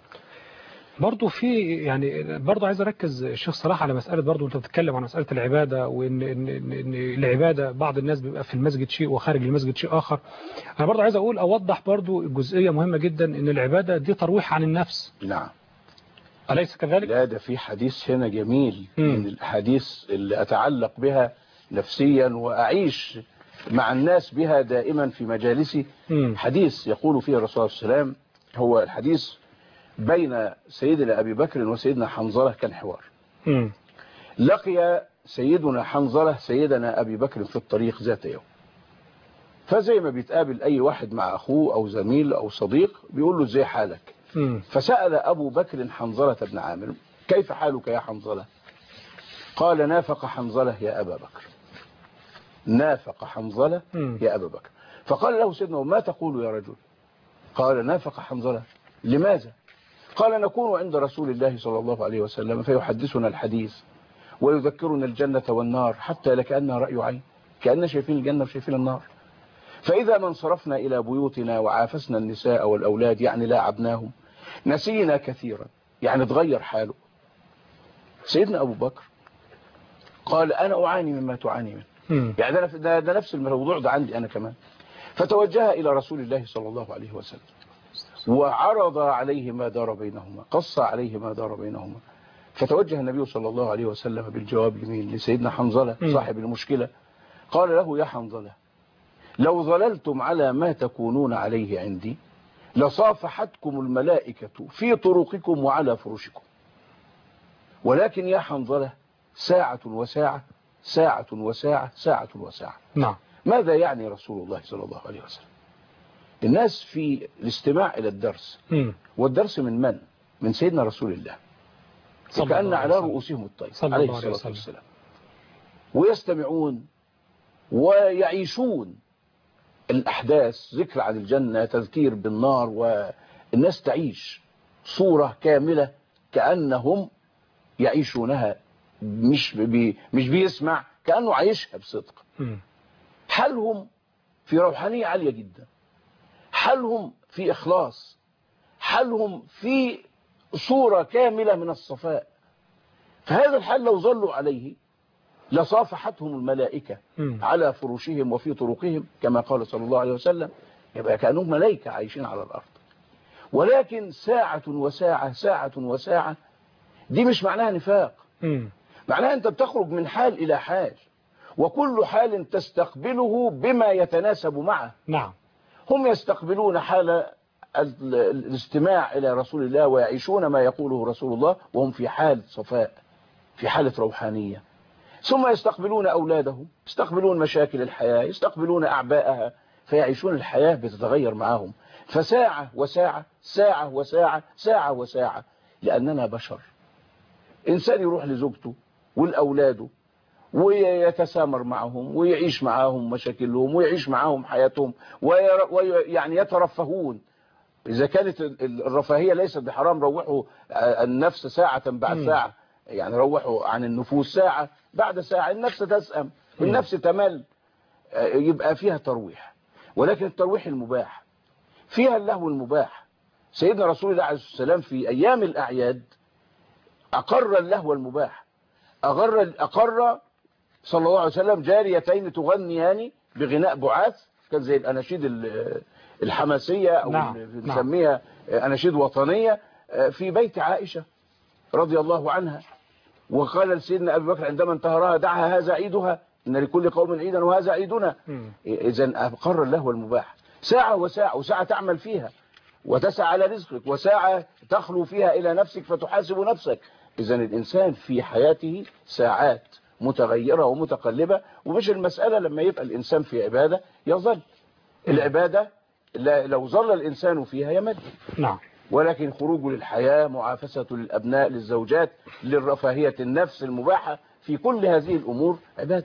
برضو في يعني برضو عايز اركز الشيخ صلاح على مساله برضو انت بتتكلم عن مساله العباده وان إن إن إن العباده بعض الناس بيبقى في المسجد شيء وخارج المسجد شيء اخر انا برضو عايز اقول اوضح برضو جزئيه مهمه جدا ان العباده دي ترويح عن النفس نعم اليس كذلك لا ده في حديث هنا جميل مم. من الحديث اللي أتعلق بها نفسيا وأعيش مع الناس بها دائما في مجالسي مم. حديث يقول فيه الرسول صلى الله عليه وسلم هو الحديث بين سيدنا أبي بكر وسيدنا حنظلة كان حوار مم. لقي سيدنا حنظلة سيدنا أبي بكر في الطريق ذات يوم فزي ما بيتقابل أي واحد مع أخوه أو زميل أو صديق بيقول له ازاي حالك مم. فسأل أبو بكر حنظلة بن عامر كيف حالك يا حنظلة قال نافق حنظلة يا أبا بكر نافق حنظلة مم. يا أبا بكر فقال له سيدنا ما تقول يا رجل قال نافق حنظلة لماذا قال نكون عند رسول الله صلى الله عليه وسلم فيحدثنا الحديث ويذكرنا الجنة والنار حتى لكأنها رأي عين كأننا شايفين الجنة وشايفين النار فإذا ما انصرفنا إلى بيوتنا وعافسنا النساء والأولاد يعني لاعبناهم نسينا كثيرا يعني تغير حاله سيدنا أبو بكر قال أنا أعاني مما تعاني منه مم. يعني ده, ده, ده نفس الموضوع ده عندي أنا كمان فتوجه إلى رسول الله صلى الله عليه وسلم وعرض عليه ما دار بينهما قص عليه ما دار بينهما فتوجه النبي صلى الله عليه وسلم بالجواب لمين لسيدنا حنظلة مم. صاحب المشكلة قال له يا حنظلة لو ظللتم على ما تكونون عليه عندي لصافحتكم الملائكة في طرقكم وعلى فرشكم ولكن يا حنظلة ساعة وساعة ساعة وساعة ساعة وساعة نعم ماذا يعني رسول الله صلى الله عليه وسلم الناس في الاستماع إلى الدرس مم. والدرس من من؟ من سيدنا رسول الله صلى وكأن الله على عليه وسلم. رؤوسهم الطير صلى عليه الله عليه الصلاة وسلم. والسلام ويستمعون ويعيشون الأحداث ذكر عن الجنة تذكير بالنار والناس تعيش صورة كاملة كأنهم يعيشونها مش بي مش بيسمع كأنه عايشها بصدق مم. حالهم في روحانية عالية جدا حالهم في إخلاص حالهم في صورة كاملة من الصفاء فهذا الحال لو ظلوا عليه لصافحتهم الملائكة مم. على فروشهم وفي طرقهم كما قال صلى الله عليه وسلم يبقى كأنهم ملائكة عايشين على الأرض ولكن ساعة وساعة ساعة وساعة دي مش معناها نفاق مم. معناها أنت بتخرج من حال إلى حال وكل حال تستقبله بما يتناسب معه نعم هم يستقبلون حال ال- الاستماع إلى رسول الله ويعيشون ما يقوله رسول الله وهم في حال صفاء في حالة روحانية ثم يستقبلون أولادهم يستقبلون مشاكل الحياة يستقبلون أعباءها فيعيشون الحياة بتتغير معهم فساعة وساعة ساعة وساعة ساعة وساعة لأننا بشر إنسان يروح لزوجته والأولاده ويتسامر معهم ويعيش معهم مشاكلهم ويعيش معهم حياتهم ويعني يترفهون إذا كانت ال- ال- الرفاهية ليست بحرام روحوا آه، النفس ساعة بعد مم. ساعة يعني روحوا عن النفوس ساعة بعد ساعة النفس تسأم النفس تمل آه، يبقى فيها ترويح ولكن الترويح المباح فيها اللهو المباح سيدنا رسول الله عليه الصلاة والسلام في أيام الأعياد أقر اللهو المباح أقر, أقر صلى الله عليه وسلم جاريتين تغنيان بغناء بعاث كان زي الأناشيد ال- الحماسية أو نعم، اللي نعم. بنسميها أناشيد وطنية في بيت عائشة رضي الله عنها وقال لسيدنا أبي بكر عندما انتهرها دعها هذا عيدها إن لكل قوم عيدا وهذا عيدنا مم. إذا أقر اللهو المباح ساعة وساعة وساعة تعمل فيها وتسعى على رزقك وساعة تخلو فيها إلى نفسك فتحاسب نفسك إذا الإنسان في حياته ساعات متغيرة ومتقلبة ومش المسألة لما يبقى الإنسان في عبادة يظل العبادة لا- لو ظل الإنسان فيها يمد نعم ولكن خروجه للحياة معافسة للأبناء للزوجات للرفاهية النفس المباحة في كل هذه الأمور عبادة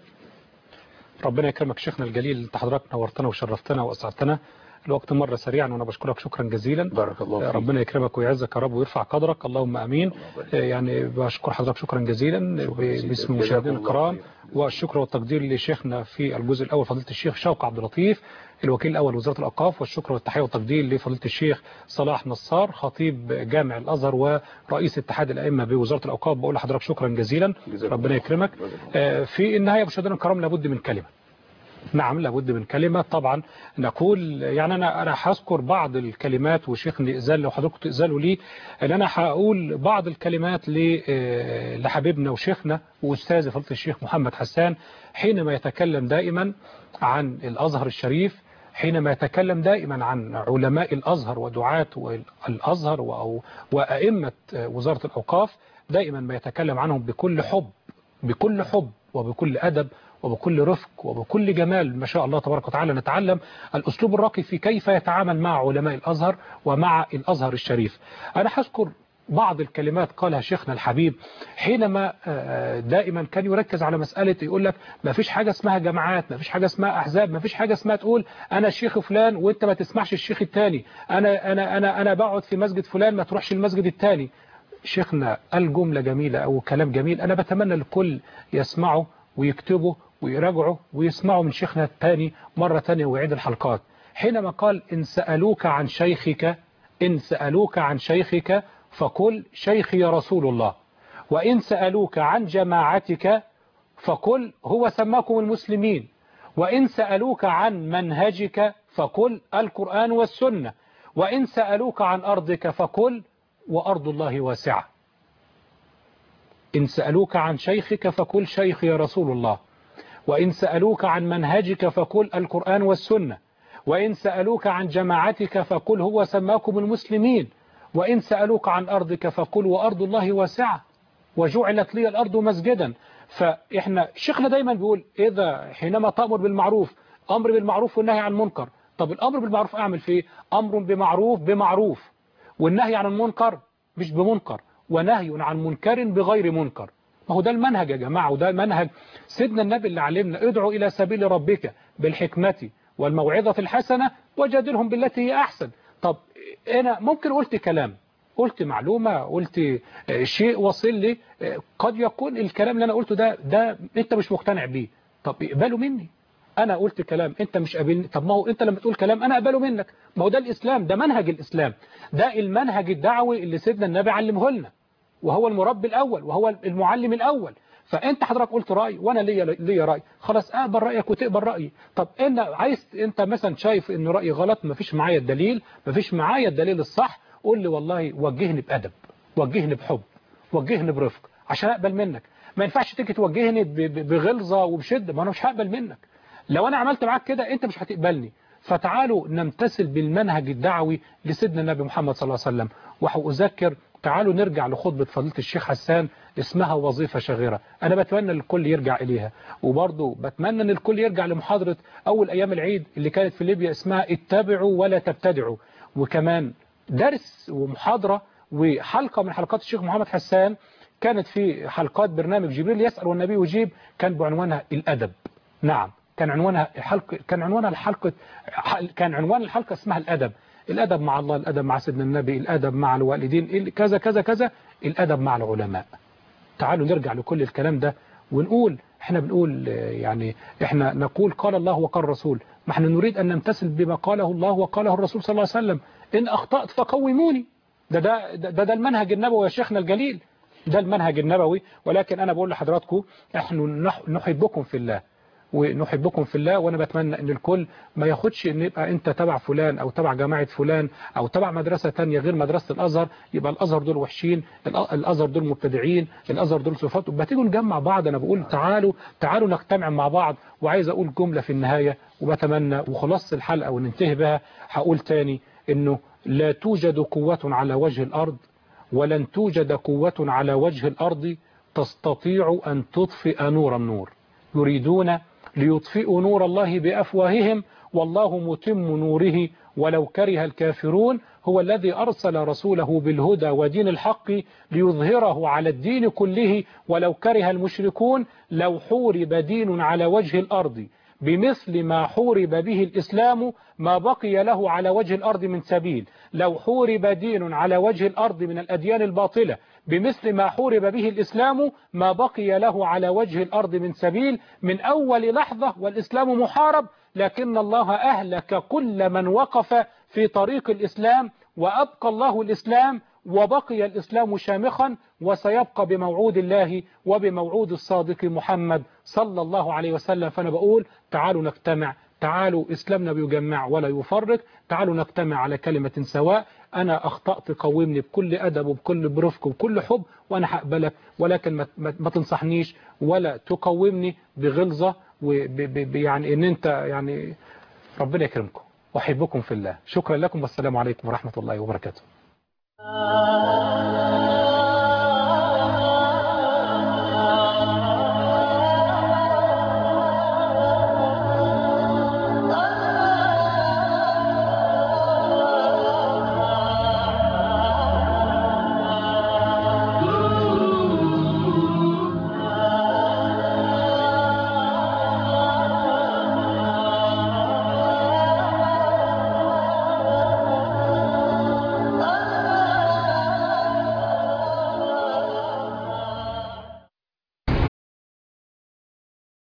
ربنا يكرمك شيخنا الجليل انت حضرتك نورتنا وشرفتنا واسعدتنا الوقت مر سريعا وانا بشكرك شكرا جزيلا بارك الله فيك ربنا يكرمك ويعزك يا رب ويرفع قدرك اللهم امين يعني بشكر حضرتك شكرا جزيلا باسم المشاهدين الكرام والشكر والتقدير لشيخنا في الجزء الاول فضيله الشيخ شوقي عبد اللطيف الوكيل الاول وزاره الاوقاف والشكر والتحيه والتقدير لفضيله الشيخ صلاح نصار خطيب جامع الازهر ورئيس اتحاد الائمه بوزاره الاوقاف بقول لحضرتك شكرا جزيلا جزاك ربنا الله يكرمك خير. آه، في النهايه مشاهدينا الكرام لابد من كلمه نعم لابد من كلمة طبعا نقول يعني أنا أنا هذكر بعض الكلمات وشيخ إذن لو حضرتك تأذنوا لي أن أنا هقول بعض الكلمات ل- آه، لحبيبنا وشيخنا وأستاذ فضيلة الشيخ محمد حسان حينما يتكلم دائما عن الأزهر الشريف حينما يتكلم دائما عن علماء الأزهر ودعاة الأزهر وأو- وأئمة آه، وزارة الأوقاف دائما ما يتكلم عنهم بكل حب بكل حب وبكل أدب وبكل رفق وبكل جمال ما شاء الله تبارك وتعالى نتعلم الأسلوب الراقي في كيف يتعامل مع علماء الأزهر ومع الأزهر الشريف أنا هذكر بعض الكلمات قالها شيخنا الحبيب حينما آه، دائما كان يركز على مسألة يقول لك ما فيش حاجة اسمها جماعات ما فيش حاجة اسمها أحزاب ما فيش حاجة اسمها تقول أنا الشيخ فلان وأنت ما تسمعش الشيخ التاني أنا أنا أنا أنا بقعد في مسجد فلان ما تروحش المسجد التاني شيخنا قال جملة جميلة أو كلام جميل أنا بتمنى الكل يسمعه ويكتبه ويراجعه ويسمعه من شيخنا الثاني مرة ثانية ويعيد الحلقات حينما قال إن سألوك عن شيخك إن سألوك عن شيخك فقل شيخي رسول الله وإن سألوك عن جماعتك فقل هو سماكم المسلمين وإن سألوك عن منهجك فقل القرآن والسنة وإن سألوك عن أرضك فقل وأرض الله واسعة إن سألوك عن شيخك فقل شيخي رسول الله وإن سألوك عن منهجك فقل القرآن والسنة وإن سألوك عن جماعتك فقل هو سماكم المسلمين وإن سألوك عن أرضك فقل وأرض الله واسعة وجعلت لي الأرض مسجدا فإحنا شيخنا دايما بيقول إذا حينما تأمر بالمعروف أمر بالمعروف والنهي عن المنكر طب الأمر بالمعروف أعمل فيه أمر بمعروف بمعروف والنهي عن المنكر مش بمنكر ونهي عن منكر بغير منكر ما هو ده المنهج يا جماعة وده منهج سيدنا النبي اللي علمنا ادعو إلى سبيل ربك بالحكمة والموعظة الحسنة وجادلهم بالتي هي أحسن طب أنا ممكن قلت كلام قلت معلومة قلت شيء وصل لي قد يكون الكلام اللي أنا قلته ده ده أنت مش مقتنع بيه طب اقبله مني أنا قلت كلام أنت مش قابلني طب ما هو أنت لما تقول كلام أنا أقبله منك ما هو ده الإسلام ده منهج الإسلام ده المنهج الدعوي اللي سيدنا النبي علمه لنا وهو المربي الأول وهو المعلم الأول فانت حضرتك قلت راي وانا ليا ليا راي خلاص اقبل رايك وتقبل رايي طب ان عايز انت مثلا شايف ان رايي غلط مفيش معايا الدليل مفيش معايا الدليل الصح قول لي والله وجهني بادب وجهني بحب وجهني برفق عشان اقبل منك ما ينفعش تيجي توجهني ب- ب- بغلظه وبشده ما انا مش هقبل منك لو انا عملت معاك كده انت مش هتقبلني فتعالوا نمتثل بالمنهج الدعوي لسيدنا النبي محمد صلى الله عليه وسلم وأذكر تعالوا نرجع لخطبة فضيلة الشيخ حسان اسمها وظيفة شاغرة أنا بتمنى ان الكل يرجع إليها وبرضه بتمنى أن الكل يرجع لمحاضرة أول أيام العيد اللي كانت في ليبيا اسمها اتبعوا ولا تبتدعوا وكمان درس ومحاضرة وحلقة من حلقات الشيخ محمد حسان كانت في حلقات برنامج جبريل يسأل والنبي يجيب كان بعنوانها الأدب نعم كان عنوانها حلقة كان عنوانها الحلقة كان عنوان الحلقة اسمها الأدب الأدب مع الله الأدب مع سيدنا النبي الأدب مع الوالدين كذا كذا كذا الأدب مع العلماء تعالوا نرجع لكل الكلام ده ونقول احنا بنقول يعني احنا نقول قال الله وقال الرسول ما احنا نريد أن نمتثل بما قاله الله وقاله الرسول صلى الله عليه وسلم إن أخطأت فقوموني ده ده ده, ده المنهج النبوي يا شيخنا الجليل ده المنهج النبوي ولكن أنا بقول لحضراتكم احنا نحبكم في الله ونحبكم في الله وانا بتمنى ان الكل ما ياخدش ان يبقى انت تبع فلان او تبع جماعة فلان او تبع مدرسة تانية غير مدرسة الازهر يبقى الازهر دول وحشين الازهر دول مبتدعين الازهر دول صفات بتيجوا نجمع بعض انا بقول تعالوا تعالوا نجتمع مع بعض وعايز اقول جملة في النهاية وبتمنى وخلاص الحلقة وننتهي بها هقول تاني انه لا توجد قوة على وجه الارض ولن توجد قوة على وجه الارض تستطيع ان تطفئ نور النور يريدون ليطفئوا نور الله بأفواههم والله متم نوره ولو كره الكافرون هو الذي أرسل رسوله بالهدى ودين الحق ليظهره على الدين كله ولو كره المشركون لو حورب دين على وجه الأرض بمثل ما حورب به الإسلام ما بقي له على وجه الأرض من سبيل لو حورب دين على وجه الأرض من الأديان الباطلة بمثل ما حورب به الإسلام ما بقي له على وجه الأرض من سبيل من أول لحظة والإسلام محارب لكن الله أهلك كل من وقف في طريق الإسلام وأبقى الله الإسلام وبقي الإسلام شامخا وسيبقى بموعود الله وبموعود الصادق محمد صلى الله عليه وسلم فأنا بقول تعالوا نجتمع تعالوا إسلامنا بيجمع ولا يفرق تعالوا نجتمع على كلمة سواء أنا أخطأت قومني بكل أدب وبكل برفق وبكل حب وأنا هقبلك ولكن ما, ما تنصحنيش ولا تقومني بغلظة ويعني إن أنت يعني ربنا يكرمكم وأحبكم في الله شكرا لكم والسلام عليكم ورحمة الله وبركاته